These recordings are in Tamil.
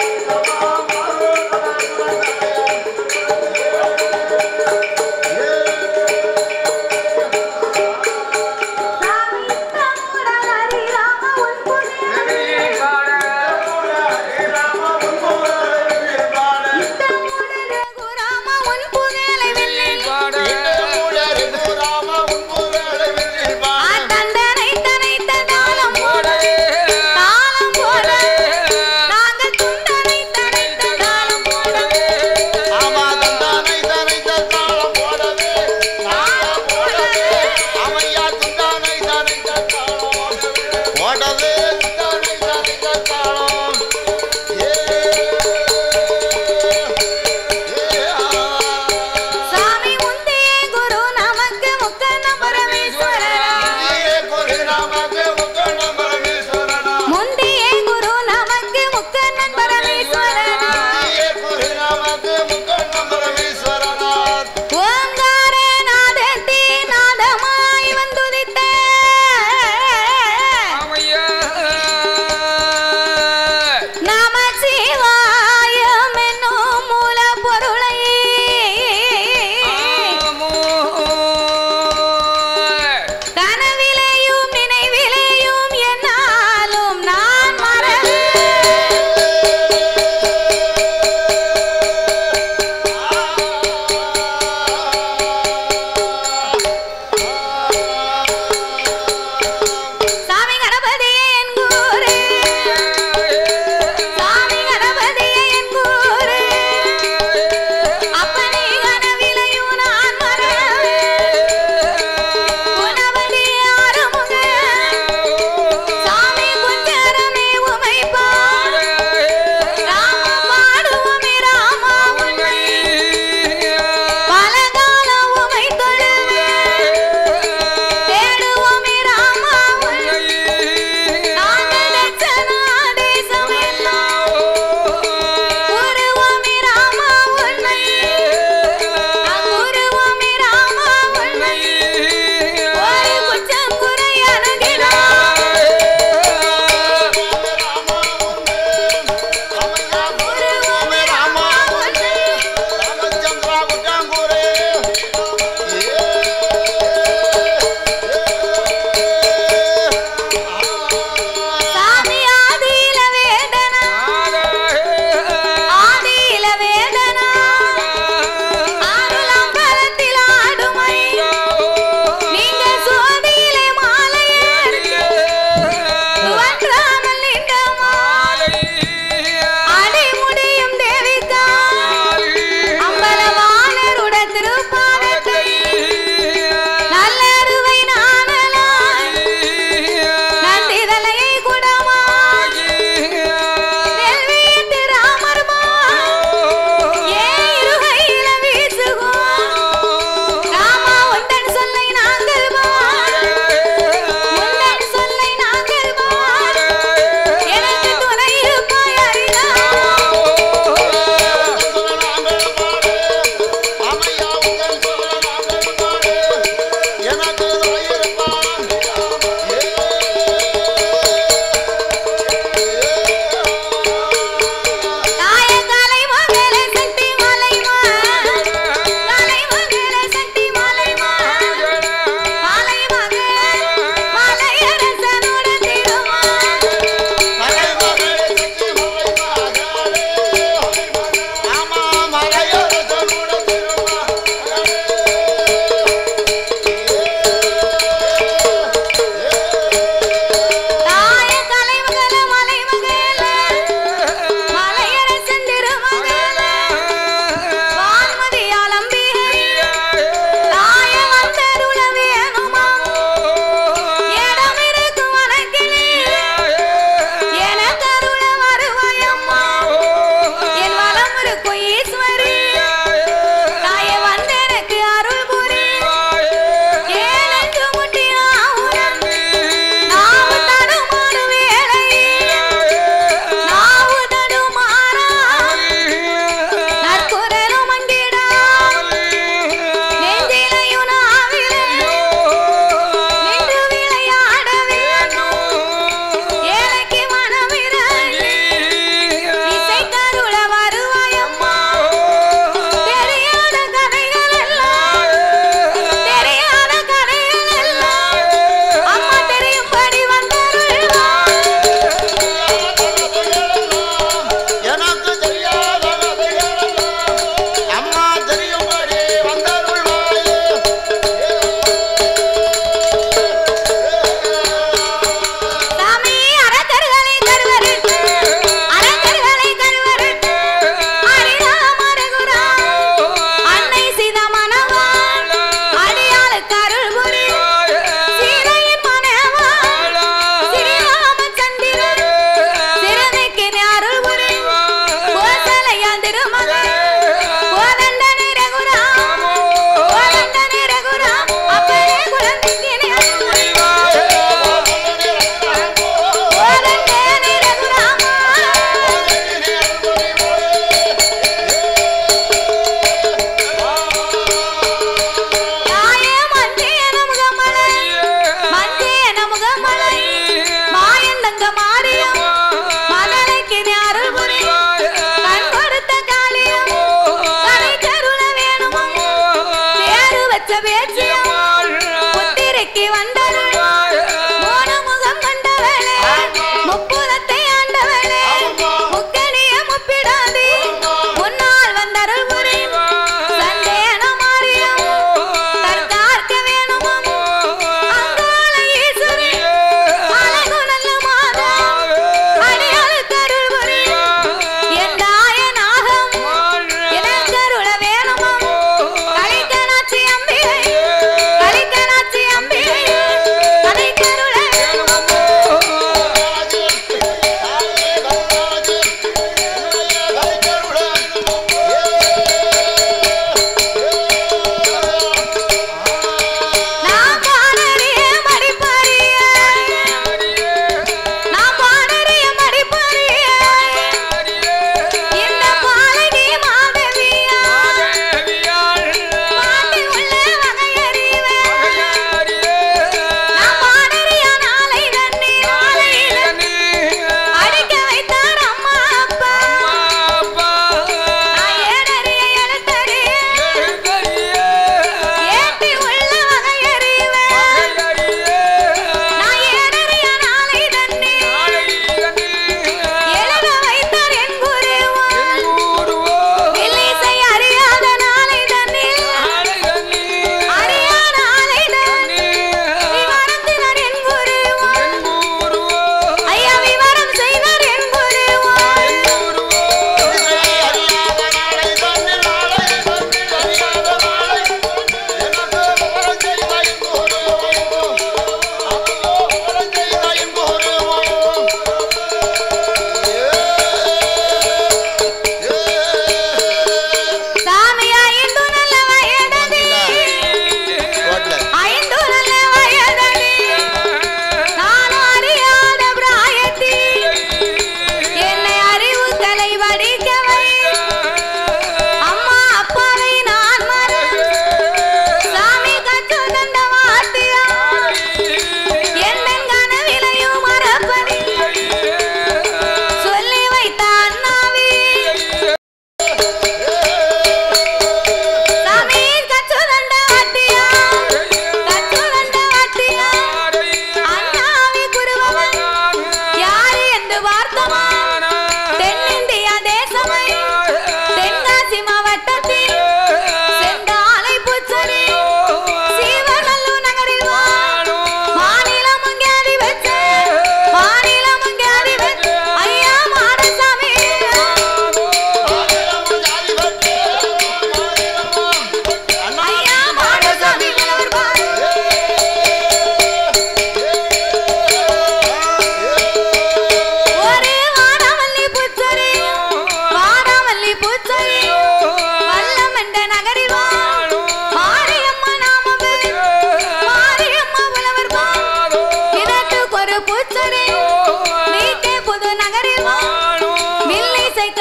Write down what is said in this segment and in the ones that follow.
நாங்கள் துண்டனை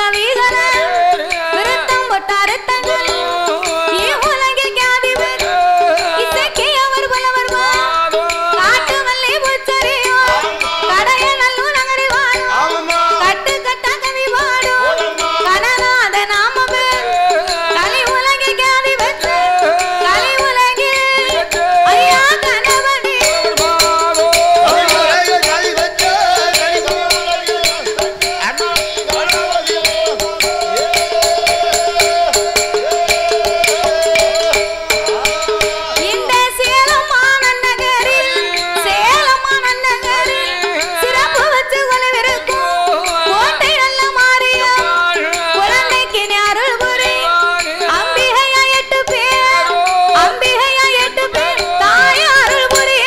கவிகள விருத்தம் ஒட்டாரத்தங்கள் உலகில் கியாதிபதி இசைக்கு அவர் புலவர்மா காட்டு மல்லி பூச்சரியோ கடைய நல்லூர் நகரி வாழும் கட்டு கட்ட கவி பாடும் கனநாத நாமமே கலி உலகில் கியாதிபதி கலி உலகில் ஐயா கணவனே இந்த சேலம் மாநகரில் சேலம் மாநகரில் சிறப்பு வச்சு கொலவிருக்கும் கோட்டை நல்ல மாரியம் குழந்தைக்கு நீ அருள் புரி அம்பிகையா எட்டு பேர் அம்பிகையா எட்டு பேர் தாய் அருள் புரிய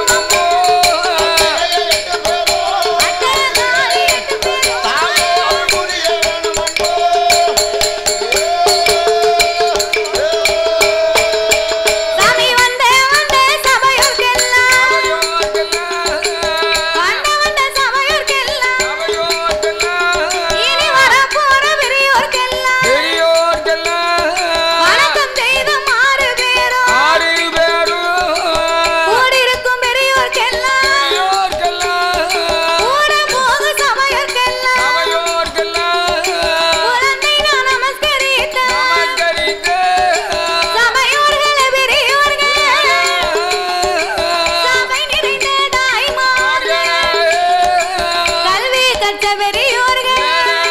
அக்கரகாரி எட்டு பேர் சாமி வந்தே வந்தே சபையோர்க்கெல்லாம் வந்த வந்த சபையோர்க்கெல்லாம் இனி வரப்போற பெரியோர்க்கெல்லாம் வணக்கம் செய்த மாறு பேரும் கூடியிருக்கும் பெரியோர்க்கெல்லாம் கூட போகு சபையோர்க்கெல்லாம் குழந்தை நான் நமஸ்கரித்த சபையோர்களே பெரியோர்களே சபை நிறைந்த தாய்மார்களே கல்வி கற்ற பெரியோர்களே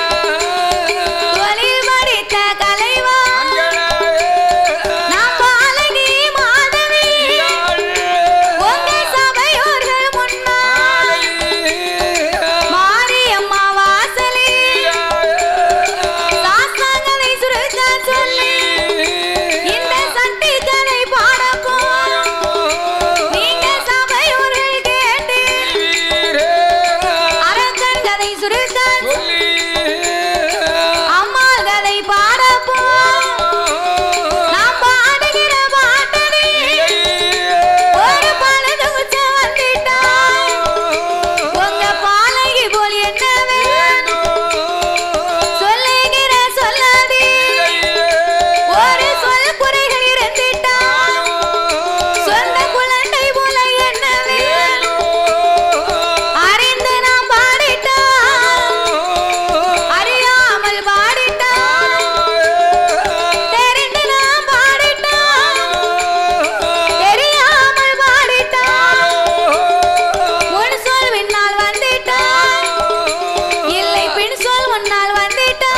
தொழில் படித்த கலைவான் நாம் பாலகி மாதவி உங்க சபையோர்கள் முன்னால் மாரியம்மா வாசலே சாஸ்திரங்களை சுருக்க சொல்லி இந்த சட்டி கதை பாடப்போம் நீங்க சபையோர்கள் கேட்டு அரக்கன் கதை சுருக்க அம்மாள் கதை பாடப்போம் நாம் பாடுகிற பாட்டனே ஒரு பழுது உச்ச வந்துட்டா உங்க பாலகி போல் என்ன வேணும் சொல்லுகிற சொல்லாதே ஒரு சொல் குறைகள் இருந்துட்டா சொந்த குழந்தை போல என்ன வேணும் அறிந்து நாம் பாடிட்டா அறியாமல் பாடிட்டா தெரிந்து நாம் பாடிட்டா தெரியாமல் பாடிட்டா முன் சொல் பின்னால் வந்துட்டா இல்லை பின் சொல் முன்னால் வந்துட்டா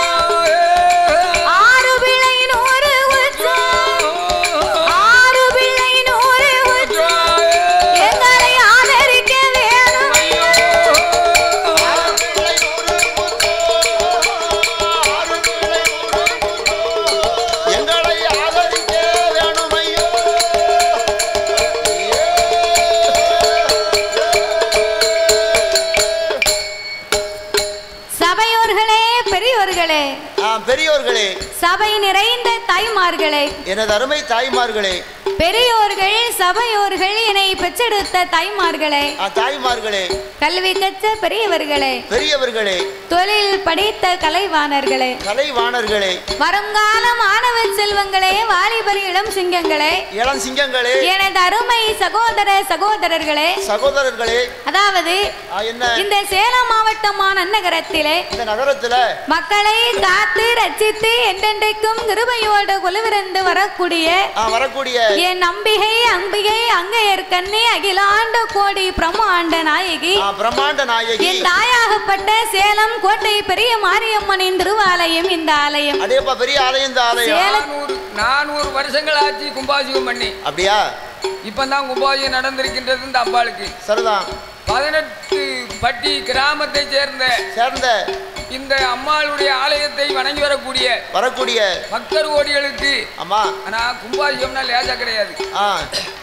ஆறு பிள்ளை நூறு உற்சம் ஆறு பிள்ளை நூறு உற்சம் எங்களை ஆதரிக்க வேணும் எங்களை ஆதரிக்க வேணும் ஐயோ சபையோர்களே பெரியோர்களே ஆ, பெரியோர்களே சபை நிறைந்த தாய்மார்களே எனது அருமை தாய்மார்களே பெரியோர்கள் சபையோர்கள் என்னை பெற்றெடுத்த தாய்மார்களே ஆ, தாய்மார்களே கல்வி கற்ற பெரியவர்களே பெரியவர்களே தொழில் படித்த கலைவாணர்களே கலைவாணர்களே வருங்கால மாணவ செல்வங்களே வாலிபர் இளம் சிங்கங்களே இளம் சிங்கங்களே எனது அருமை சகோதர சகோதரர்களே சகோதரர்களே அதாவது ஆ, என்ன இந்த சேலம் மாவட்டம் நன்னகரத்திலே இந்த நகரத்துல மக்களை காத்து ரட்சித்து என்றென்றைக்கும் கிருபையோடு குழுவிருந்து வரக்கூடிய ஆ, வரக்கூடிய என் நம்பிகை அம்பிகை அங்கையர் கண்ணி அகிலாண்ட கோடி பிரம்மாண்ட நாயகி ஆ, பிரம்மாண்ட நாயகி என் தாயாகப்பட்ட சேலம் கோட்டை பெரிய மாரியம்மனின் திருவாலயம் இந்த ஆலயம் அடேப்பா பெரிய ஆலயம் இந்த ஆலயம் சேலம் நானூறு நானூறு வருஷங்கள் ஆச்சு கும்பாபிஷேகம் பண்ணி அப்படியா இப்பதான் கும்பாபிஷேகம் நடந்திருக்கின்றது இந்த அம்பாளுக்கு சரிதான் பதினெட்டு பட்டி கிராமத்தை சேர்ந்த சேர்ந்த இந்த அம்மாளுடைய ஆலயத்தை வணங்கி வரக்கூடிய வரக்கூடிய பக்தர் கோடிகளுக்கு ஆமா ஆனா கும்பாபிஷேகம்னா லேசா கிடையாது ஆ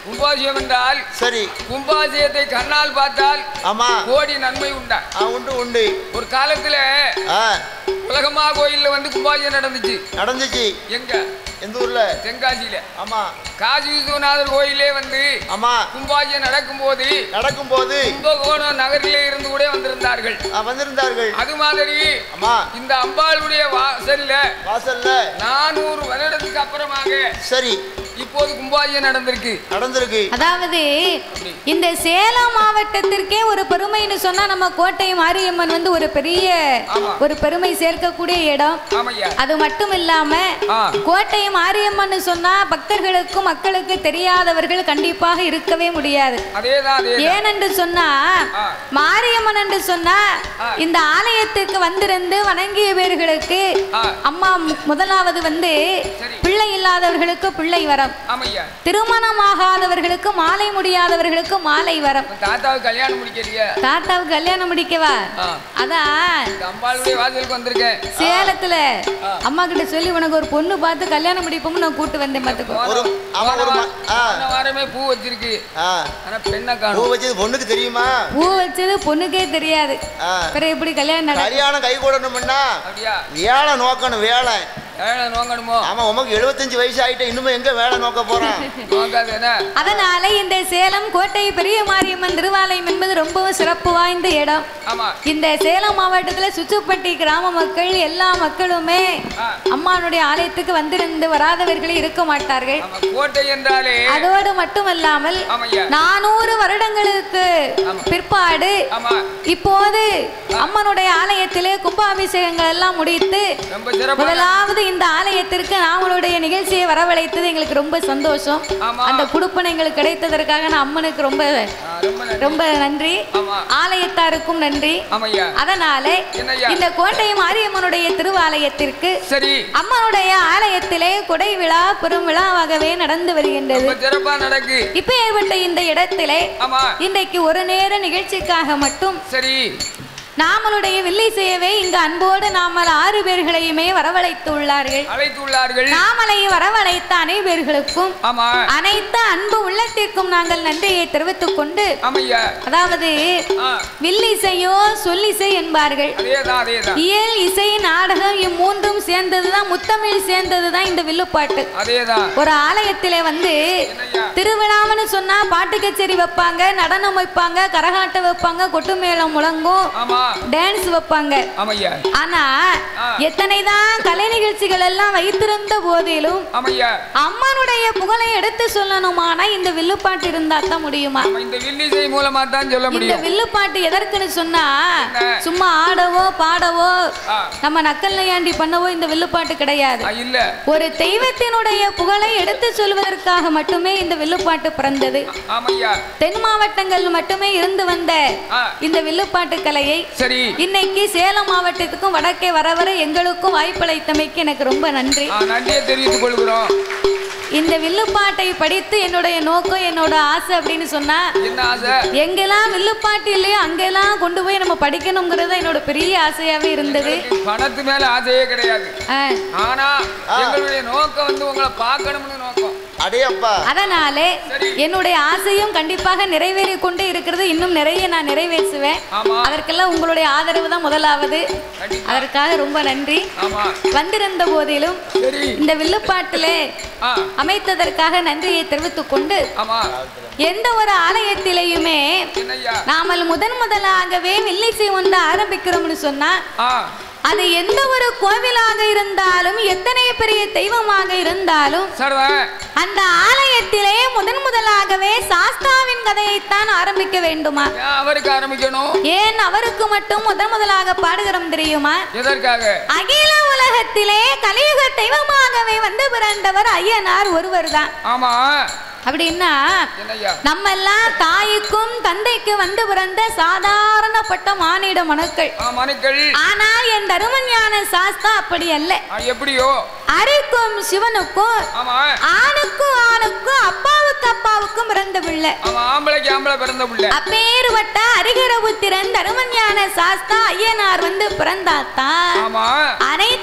கும்பாசியம் என்றால் சரி கும்பாசியத்தை கண்ணால் பார்த்தால் ஆமா கோடி நன்மை உண்டா ஆ, உண்டு உண்டு ஒரு காலத்துல ஆ உலகமா கோயில்ல வந்து கும்பாசியம் நடந்துச்சு நடந்துச்சு எங்க எந்த ஊர்ல தென்காசியில ஆமா காசி விஸ்வநாதர் கோயிலே வந்து ஆமா கும்பாசியம் நடக்கும்போது நடக்கும்போது கும்பகோணம் நகரிலே இருந்து கூட வந்திருந்தார்கள் ஆ, வந்திருந்தார்கள் அது மாதிரி ஆமா இந்த அம்பாளுடைய வாசல்ல வாசல்ல நானூறு வருடத்துக்கு அப்புறமாக சரி இப்போது கும்பாசியம் நடந்திருக்கு நடந்திருக்கு அதாவது இந்த சேலம் மாவட்டத்திற்கே ஒரு பெருமைன்னு சொன்னா நம்ம கோட்டை மாரியம்மன் வந்து ஒரு பெரிய ஆமா. ஒரு பெருமை சேர்க்கக்கூடிய இடம் ஆமையா அது மட்டும் இல்லாம ஆ. கோட்டை மாரியம்மன் சொன்னா பக்தர்களுக்கும் மக்களுக்கு தெரியாதவர்கள் கண்டிப்பாக இருக்கவே முடியாது அதேதான் அதே ஏனென்று சொன்னா ஆ. மாரியம்மன் என்று சொன்னா ஆ. இந்த ஆலயத்துக்கு வந்திருந்து வணங்கியவர்களுக்கு ஆ. அம்மா மு- முதலாவது வந்து சரி. பிள்ளை இல்லாதவர்களுக்கு பிள்ளை வரம் ஆமையா திருமணமாகாதவர்களுக்கு மாலை முடியாதவர்களுக்கு மாலை வரம் உன் தாத்தாவுக்கு கல்யாணம் முடிக்கலையா தாத்தாவுக்கு கல்யாணம் முடிக்கவா ஆ. அதான் இந்த அம்பாளுடைய வாசலுக்கு வந்திருக்கேன் சேலத்துல அம்மா கிட்ட சொல்லி உனக்கு ஒரு பொண்ணு பார்த்து கல்யாணம் முடிப்போம்னு நான் கூட்டு வந்தேன் பாத்துக்கோ ஒரு ஆமா ஒரு ம- ஆ போன வாரமே பூ வச்சிருக்கு ஆ ஆனா பெண்ணை பூ காணும் வச்சது பொண்ணுக்கு தெரியுமா பூ வச்சது பொண்ணுக்கே தெரியாது ஆ பிறகு எப்படி கல்யாணம் நட கல்யாணம் கை கூடணும்னா அப்படியா வேலை நோக்கணும் வேலை ஏழை நோங்கணுமோ ஆமா உமக்கு எழுபத்தஞ்சு வயசு ஆயிட்டு இன்னும் எங்க வேலை நோக்க போறான் நோக்காது என்ன அதனால இந்த சேலம் கோட்டை பெரிய மாரியம்மன் திருவாலயம் என்பது ரொம்பவும் சிறப்பு வாய்ந்த இடம் ஆமா இந்த சேலம் மாவட்டத்துல சுச்சுப்பட்டி கிராம மக்கள் எல்லா மக்களுமே ஆ. அம்மானுடைய ஆலயத்துக்கு வந்திருந்து வராதவர்களே இருக்க மாட்டார்கள் ஆமா கோட்டை என்றாலே அதோடு மட்டுமல்லாமல் ஆமையா நானூறு வருடங்களுக்கு பிற்பாடு ஆமா இப்போது அம்மனுடைய ஆலயத்திலே கும்பாபிஷேகங்கள் எல்லாம் முடித்து ரொம்ப சிறப்பான முதலாவது இந்த ஆலயத்திற்கு நாமளுடைய நிகழ்ச்சியை வரவழைத்தது எங்களுக்கு ரொம்ப சந்தோஷம் ஆமா. அந்த குடுப்பனை எங்களுக்கு கிடைத்ததற்காக நான் அம்மனுக்கு ரொம்ப ஆ, ரொம்ப நன்றி ரொம்ப நன்றி ஆமா ஆலயத்தாருக்கும் நன்றி ஆமையா அதனால என்னய்யா? இந்த கோட்டை மாரியம்மனுடைய திருவாலயத்திற்கு சரி அம்மனுடைய ஆலயத்திலே கொடை விழா பெரும் விழாவாகவே நடந்து வருகின்றது ரொம்ப சிறப்பா நடக்கு இப்ப ஏற்பட்ட இந்த இடத்திலே ஆமா இன்றைக்கு ஒரு நேர நிகழ்ச்சிக்காக மட்டும் சரி நாமளுடைய வில்லை செய்யவே இங்கு அன்போடு நாமல் ஆறு பேர்களையுமே வரவழைத்து உள்ளார்கள் அழைத்துள்ளார்கள் நாமலை வரவழைத்த அனைவர்களுக்கும் ஆமா அனைத்து அன்பு உள்ளத்திற்கும் நாங்கள் நன்றியை தெரிவித்துக் கொண்டு ஆமையா அதாவது ஆ வில்லிசையோ சொல்லிசை என்பார்கள் அதேதான் அதேதான் இயல் இசை நாடகம் இம்மூன்றும் சேர்ந்ததுதான் முத்தமிழ் சேர்ந்ததுதான் இந்த வில்லுப்பாட்டு அதேதான் ஒரு ஆலயத்திலே வந்து என்னய்யா திருவிழாவுன்னு சொன்னா பாட்டு கச்சேரி வைப்பாங்க நடனம் வைப்பாங்க கரகாட்டம் வைப்பாங்க கொட்டு மேளம் முழங்கும் ஆமா டான்ஸ் வைப்பாங்க ஆமையா ஆனா ஆ. எத்தனைதான் கலை நிகழ்ச்சிகள் எல்லாம் வைத்திருந்த போதிலும் ஆமையா அம்மனுடைய புகழை எடுத்து சொல்லணுமானா இந்த வில்லுப்பாட்டு இருந்தா தான் முடியுமா ஆமா இந்த வில்லிசை மூலமா தான் சொல்ல இந்த முடியும் வில்லுப்பாட்டு எதற்குன்னு சொன்னா என்ன? சும்மா ஆடவோ பாடவோ ஆ. நம்ம நக்கல் நையாண்டி பண்ணவோ இந்த வில்லுப்பாட்டு கிடையாது ஆ, இல்ல ஒரு தெய்வத்தினுடைய புகழை எடுத்து சொல்வதற்காக மட்டுமே இந்த வில்லுப்பாட்டு பிறந்தது ஆமையா தென் மாவட்டங்கள் மட்டுமே இருந்து வந்த ஆ. இந்த வில்லுப்பாட்டு கலையை சரி இன்னைக்கு சேலம் மாவட்டத்துக்கும் வடக்கே வர வர எங்களுக்கும் வாய்ப்பளித்தமைக்கு எனக்கு ரொம்ப நன்றி ஆ, நன்றியை தெரிவித்துக் கொள்கிறோம் இந்த வில்லுப்பாட்டை படித்து என்னுடைய நோக்கம் என்னோட ஆசை அப்படின்னு சொன்னா என்ன ஆசை எங்கெல்லாம் வில்லுப்பாட்டு இல்லையோ அங்கெல்லாம் கொண்டு போய் நம்ம படிக்கணுங்கிறது என்னோட பெரிய ஆசையாவே இருந்தது எங்களுக்கு பணத்து மேல ஆசையே கிடையாது ஆ, ஆனா எங்களுடைய நோக்கம் வந்து உங்களை பார்க்கணும்னு நோக்கம் அடே அப்பா அதனாலே சரி. என்னுடைய ஆசையும் கண்டிப்பாக நிறைவேறி கொண்டு இருக்கிறது இன்னும் நிறைய நான் நிறைவேற்றுவேன் ஆமா அதற்கெல்லாம் உங்களுடைய ஆதரவு தான் முதலாவது கண்டிப்பா. அதற்காக ரொம்ப நன்றி ஆமா வந்திருந்த போதிலும் சரி இந்த வில்லுப்பாட்டிலே ஆ அமைத்ததற்காக நன்றியை தெரிவித்துக் கொண்டு ஆமா எந்த ஒரு ஆலயத்திலேயுமே என்னய்யா நாமல் முதன் முதலாகவே வில்லிசை ஒன்று ஆரம்பிக்கிறோம்னு சொன்னா ஆ அது எந்த ஒரு கோவிலாக இருந்தாலும் எத்தனை பெரிய தெய்வமாக இருந்தாலும் சரவன் அந்த ஆலயத்திலே முதன் முதலாகவே சாஸ்தாவின் கதையைத்தான் ஆரம்பிக்க வேண்டுமா ஏன் அவருக்கு ஆரம்பிக்கணும் ஏன் அவருக்கு மட்டும் முதன் முதலாக பாடுகிறோம் தெரியுமா எதற்காக அகில உலகத்திலே கலியுக தெய்வமாகவே வந்து பிறந்தவர் ஐயனார் ஒருவர் தான் ஆமா அப்படின்னா என்னய்யா நம்ம எல்லாம் தாய்க்கும் தந்தைக்கு வந்து பிறந்த சாதாரணப்பட்ட மானிட மனுக்கள் ஆ மனுக்கள் ஆனால் என் தருமஞான சாஸ்தா அப்படி அல்ல ஆ, எப்படியோ அரிக்கும் சிவனுக்கும் ஆமா ஆணுக்கும் ஆணுக்கும் அப்பாவுக்கு அப்பாவுக்கும் பிறந்த பிள்ளை அவன் ஆம்பளைக்கு ஆம்பளை பிறந்த புள்ள அப்பேறுபட்ட அரிகரபுத்திரன் தருமஞான சாஸ்தா ஐயனார் வந்து பிறந்தாத்தான் ஆமா அனைத்து தெய்வங்கள்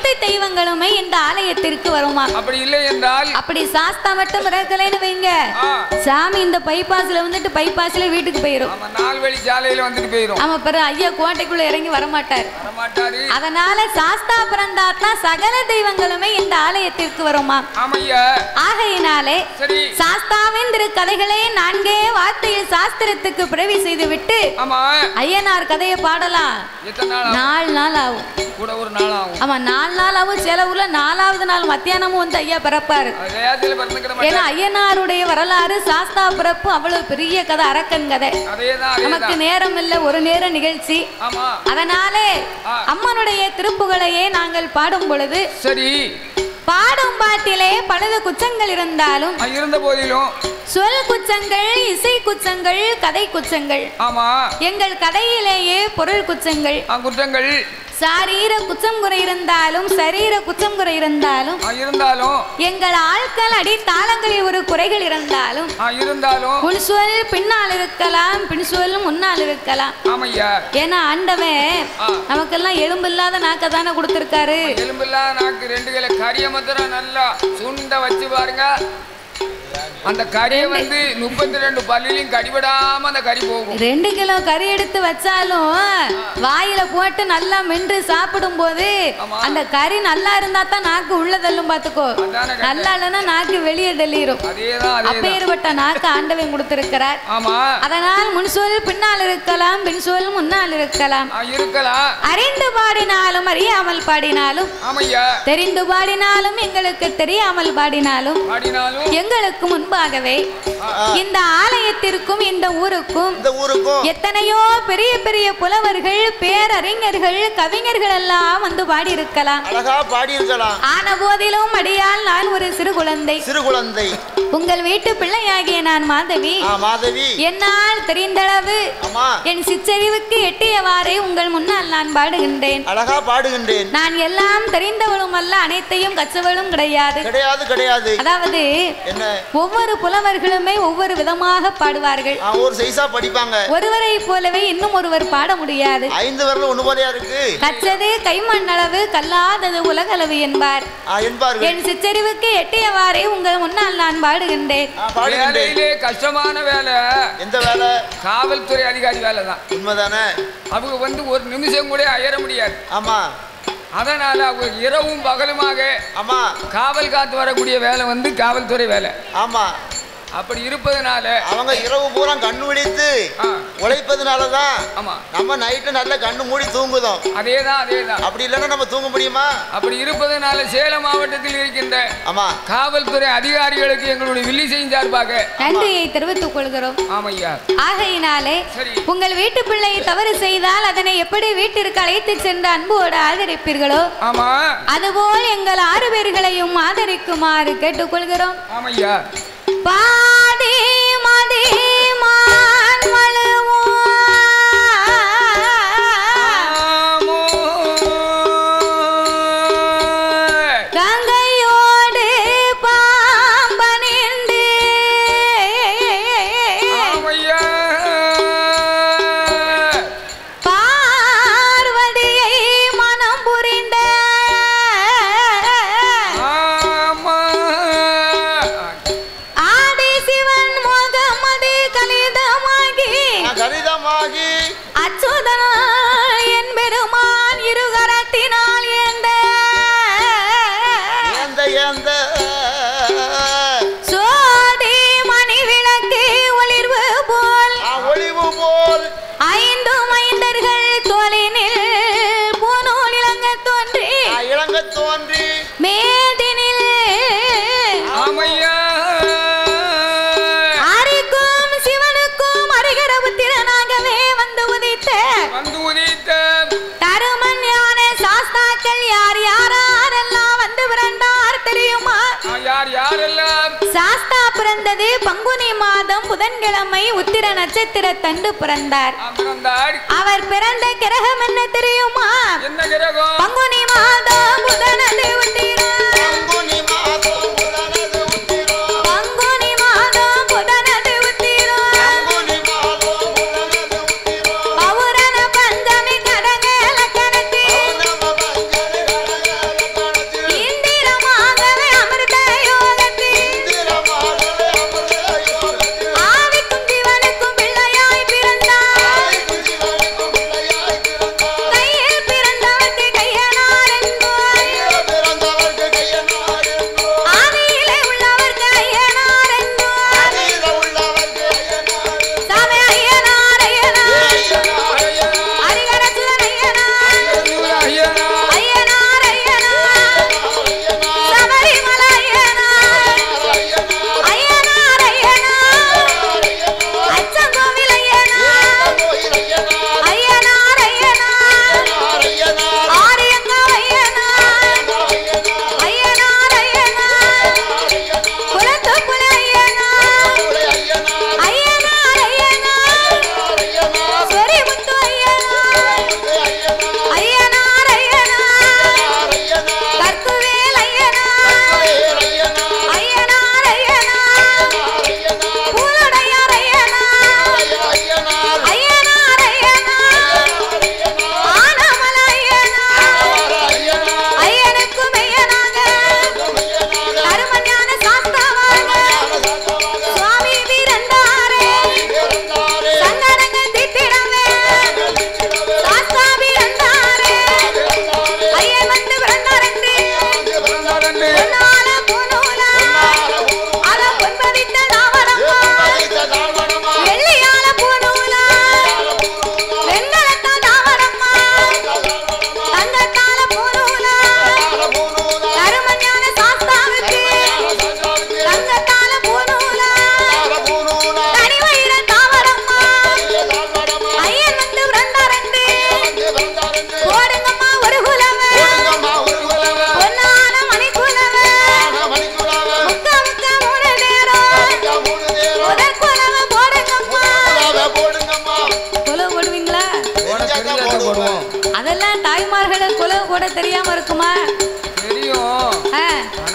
தெய்வங்களுமே இந்த ஆலயத்திற்கு வருமா அப்படி இல்லை என்றால் அப்படி சாஸ்தா மட்டும் இறக்கலைன்னு வைங்க ஆ, சாமி இந்த பைபாஸ்ல வந்துட்டு பைபாஸ்ல வீட்டுக்கு போயிரும் ஆமா நால்வழி சாலையில வந்துட்டு போயிரும் ஆமா பிறகு ஐயா கோட்டைக்குள்ள இறங்கி வரமாட்டார் வரமாட்டாரு அதனால சாஸ்தா பிறந்தாத்தான் சகல தெய்வங்களுமே இந்த ஆலயத்திற்கு வருமா ஆமையா ஆகையினாலே சரி சாஸ்தாவின் திரு கதைகளை நான்கே வார்த்தையில் சாஸ்திரத்துக்கு பிறவி செய்துவிட்டு ஆமா ஐயனார் கதையை பாடலாம் எத்தனை நாள் ஆகும்? நாலு நாள் ஆகும் கூட ஒரு நாள் ஆகும் ஆமா நாலு நாள் ஆகும் சில ஊர்ல நாலாவது நாள் மத்தியானமும் வந்து ஐயா பிறப்பாரு அது வேகத்துல பிறந்துக்கிற ஏன்னா மாட்டேன் ஐயனாருடைய வரலாறு சாஸ்தா பிறப்பு அவ்வளவு பெரிய கதை அரக்கன் கதை அதேதான் நமக்கு அதேதான் நேரம் இல்ல ஒரு நேர நிகழ்ச்சி ஆமா அதனாலே ஆ. அம்மனுடைய திருப்புகளையே நாங்கள் பாடும் பொழுது சரி பாடும் பாட்டிலே பலது குச்சங்கள் இருந்தாலும் அது இருந்த போதிலும் சொல் குச்சங்கள் இசை குச்சங்கள் கதை குச்சங்கள் ஆமா எங்கள் கதையிலேயே பொருள் குச்சங்கள் ஆ, குற்றங்கள் சாரீர குச்சம் குறை இருந்தாலும் சரீர குச்சம் குறை இருந்தாலும் ஆ, இருந்தாலும் எங்கள் ஆட்கள் அடி தாளங்களில் ஒரு குறைகள் இருந்தாலும் ஆ, இருந்தாலும் முன் சொல் பின்னால் இருக்கலாம் பின் சொல் முன்னால் இருக்கலாம் ஆமையா ஏன்னா ஆண்டவன் ஆ. நமக்கெல்லாம் எலும்பு இல்லாத நாக்க தானே கொடுத்திருக்காரு எலும்பில்லாத நாக்கு ரெண்டு கிலோ கறியை மாத்திரம் நல்லா சுண்ட வச்சு பாருங்க அந்த கறியை வந்து முப்பத்தி ரெண்டு பல்லிலையும் கடிபடாம அந்த கறி போகும் ரெண்டு கிலோ கறி எடுத்து வச்சாலும் வாயில போட்டு நல்லா மென்று சாப்பிடும் போது ஆமா. அந்த கறி நல்லா இருந்தா தான் நாக்கு உள்ள தள்ளும் பாத்துக்கோ அதானே கேட்டேன். நல்லா இல்லைன்னா நாக்கு வெளியே தள்ளிரும் அதேதான் அதேதான் அப்பேற்பட்ட நாக்கு ஆண்டவன் கொடுத்திருக்கிறார் ஆமா அதனால் முன் சொல் பின்னால் இருக்கலாம் பின் சொல் முன்னால் இருக்கலாம் ஆ, இருக்கலாம் அறிந்து பாடினாலும் அறியாமல் பாடினாலும் ஆமையா தெரிந்து பாடினாலும் எங்களுக்கு தெரியாமல் பாடினாலும் பாடினாலும் எங்களுக்கு முன்பாகவே இந்த ஆலயத்திற்கும் இந்த ஊருக்கும் இந்த ஊருக்கும் எத்தனையோ பெரிய பெரிய புலவர்கள் பேரறிஞர்கள் கவிஞர்கள் எல்லாம் வந்து பாடியிருக்கலாம் அழகா பாடியிருக்கலாம் ஆன போதிலும் அடியால் நான் ஒரு சிறு குழந்தை சிறு குழந்தை உங்கள் வீட்டு பிள்ளையாகிய நான் மாதவி ஆ மாதவி என்னால் தெரிந்தளவு ஆமா என் சிற்றறிவுக்கு எட்டியவாறே உங்கள் முன்னால் நான் பாடுகின்றேன் அழகா பாடுகின்றேன் நான் எல்லாம் தெரிந்தவளும் அல்ல அனைத்தையும் கற்றவளும் கிடையாது கிடையாது கிடையாது அதாவது என்ன ஒவ்வொரு புலவர்களுமே ஒவ்வொரு விதமாக பாடுவார்கள் ஆ, ஒரு சைஸா படிப்பாங்க ஒருவரை போலவே இன்னும் ஒருவர் பாட முடியாது ஐந்து விரல் ஒண்ணு போலையா இருக்கு கற்றது கைமண்ணளவு கல்லாதது உலகளவு என்பார் ஆ, என்பார்கள் என் சிற்றறிவுக்கு எட்டியவாறே உங்கள் முன்னால் நான் பாடுகின்றேன் ஆ, பாடுகின்றேன் வேலையிலே கஷ்டமான வேலை எந்த வேலை காவல்துறை அதிகாரி வேலை தான் உண்மைதானே அவங்க வந்து ஒரு நிமிஷம் கூட அயர முடியாது ஆமா அதனால அவங்க இரவும் பகலுமாக ஆமா காவல் காத்து வரக்கூடிய வேலை வந்து காவல்துறை வேலை ஆமா அப்படி இருப்பதனால அவங்க இரவு பூரா கண்ணு விழித்து ஆ, உழைப்பதுனாலதான் ஆமா நம்ம நைட்டு நல்ல கண்ணு மூடி தூங்குதோம் அதேதான் அதேதான் அப்படி இல்லைன்னா நம்ம தூங்க முடியுமா அப்படி இருப்பதனால சேலம் மாவட்டத்தில் இருக்கின்ற ஆமா காவல்துறை அதிகாரிகளுக்கு எங்களுடைய வில்லிசையின் சார்பாக நன்றியை தெரிவித்துக் கொள்கிறோம் ஆமையா ஆகையினாலே சரி உங்கள் வீட்டு பிள்ளை தவறு செய்தால் அதனை எப்படி வீட்டிற்கு அழைத்து சென்று அன்போடு ஆதரிப்பீர்களோ ஆமா அதுபோல் எங்கள் ஆறு பேர்களையும் ஆதரிக்குமாறு கேட்டுக்கொள்கிறோம் ஆமையா பாதி மதி மான் வழுவோம். ஆமோ. கங்கையோடு பாம்பனின்று ஆமையா. பார்வதியை மனம் புரிந்த ஆமா. ஆதி சிவன் முகமது கலிதமாகி ஆ, கணிதமாகி அச்சுதன் என் பெருமான் இருகரத்தினால் ஏந்த ஏந்த ஏந்த சோதி மணி விளக்கு ஒளிர்வு போல் ஆ, ஒளிவு போல் ஐந்து மைந்தர்கள் தோலினில் பூநூல் இளங்க தோன்றி ஆ, இளங்க தோன்றி மேதினில் ஆமையா. ஆரிக்கும் சிவனுக்கும் அருகிற புத்திரனாகவே வந்து உதித்த வந்து உதித்த தருமன் ஞான சாஸ்தாக்கள் யார் யாரெல்லாம் வந்து பிறந்தார் தெரியுமா ஆ, யார் யாரெல்லாம் சாஸ்தா பிறந்தது பங்குனி மாதம் புதன்கிழமை உத்திர நட்சத்திர தண்டு பிறந்தார் ஆ, பிறந்தார் அவர் பிறந்த கிரகம் என்ன தெரியுமா என்ன கிரகம் பங்குனி மாதம் புதனது உத்திரம் பங்குனி மாதம் புதனது உத்திரம். பங்குனி மாதம் புதனது உத்திரம் பங்குனி மாதம் புதனது உத்திரம். பௌரண பஞ்சமி கடக லக்கணத்தில் பௌர்ணம பஞ்சமி கடக லக்கணத்தில்.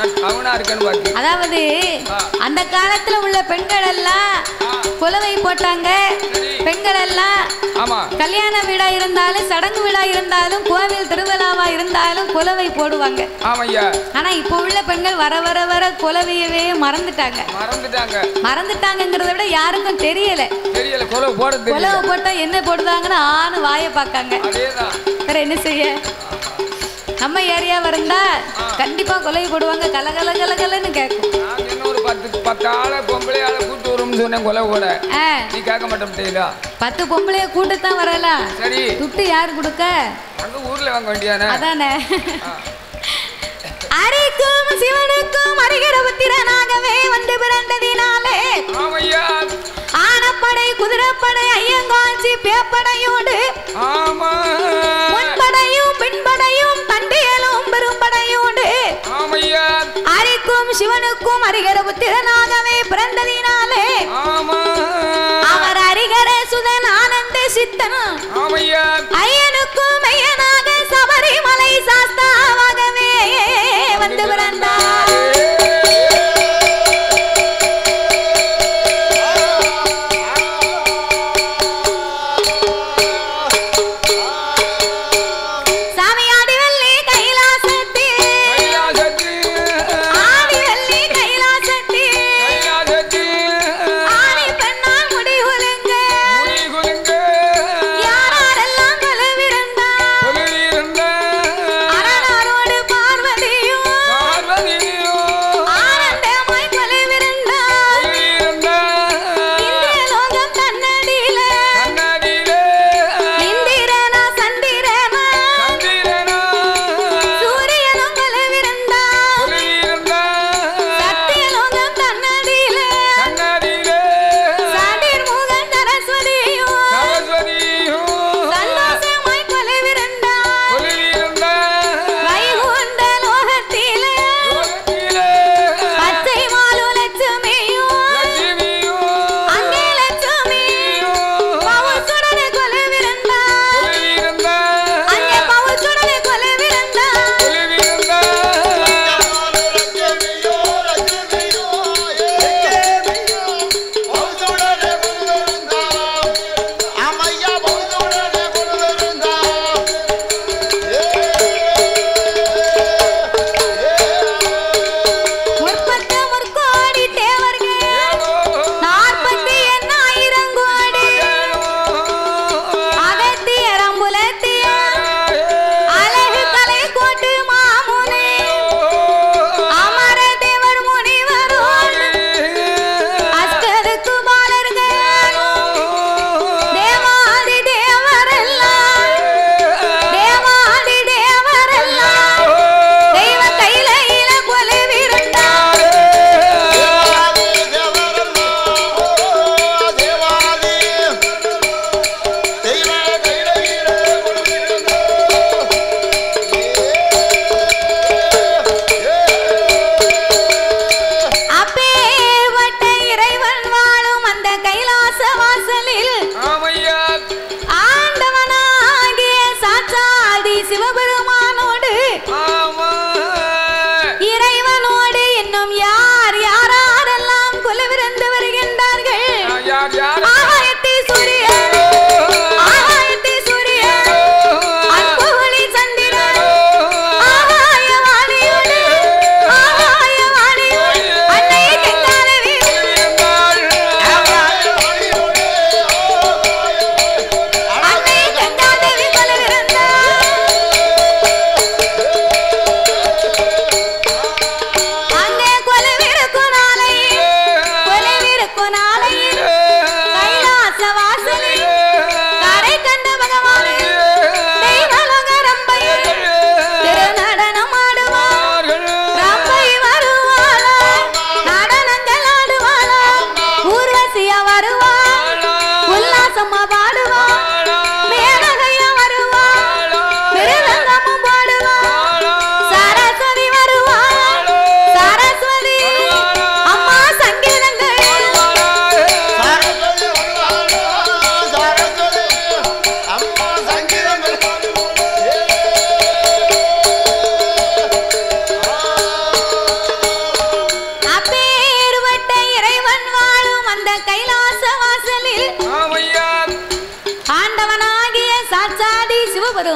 அவனா இருக்கன்னு பார்த்து அதாவது ஆ. அந்த காலத்துல உள்ள பெண்கள் எல்லாம் ஆ. குலவை போட்டாங்க சரி. பெண்கள் எல்லாம் ஆமா கல்யாண வீடா இருந்தாலும் சடங்கு வீடா இருந்தாலும் கோவில் திருவிழாவா இருந்தாலும் குலவை போடுவாங்க ஆமையா ஆனா இப்போ உள்ள பெண்கள் வர வர வர குலவையவே மறந்துட்டாங்க மறந்துட்டாங்க மறந்துட்டாங்கங்கிறத விட யாருக்கும் தெரியல தெரியல கொலை போட தெரியல குலவை போட்டா என்ன போடுதாங்கன்னு ஆணு வாயை பார்க்காங்க அதேதான் வேற என்ன செய்ய நம்ம ஏரியாவா இருந்தா கண்டிப்பா கொலை போடுவாங்க கல கல கல கலன்னு கேட்கும் நான் என்ன ஒரு பத்து பத்து ஆளை பொம்பளை ஆளை கூட்டு வரும்னு சொன்னேன் கொலை கூட ஆ, நீ கேட்க மாட்டேன் பத்து பொம்பளைய கூட்டத்தான் வரலாம் சரி துட்டு யாரு கொடுக்க அங்க ஊர்ல வாங்க வேண்டியானே அதானே அரிக்கும் சிவனுக்கும் அரிகிற புத்திரனாகவே வந்து பிறந்ததினாலே ஆமையா ஆனப்படை குதிரைப்படை ஐயங்காட்சி பேப்படையோடு ஆமா முன்படையும் பின்படையும் தண்டியலும் பெரும்படையோடு ஆமையா அரிக்கும் சிவனுக்கும் அரிகர புத்திரனாகவே பிறந்ததினாலே ஆமா அவர் அரிகர சுதன் ஆனந்த சித்தன் ஆமையா ஐயனுக்கும் ஐயனாக சபரிமலை சாஸ்தாவாகவே வந்து பிறந்தார் சாமி ஆடிவல்லி கைலாசத்தில் கைலாசத்தில் ஆடிவல்லி கைலாசத்தில் கைலாசத்தில்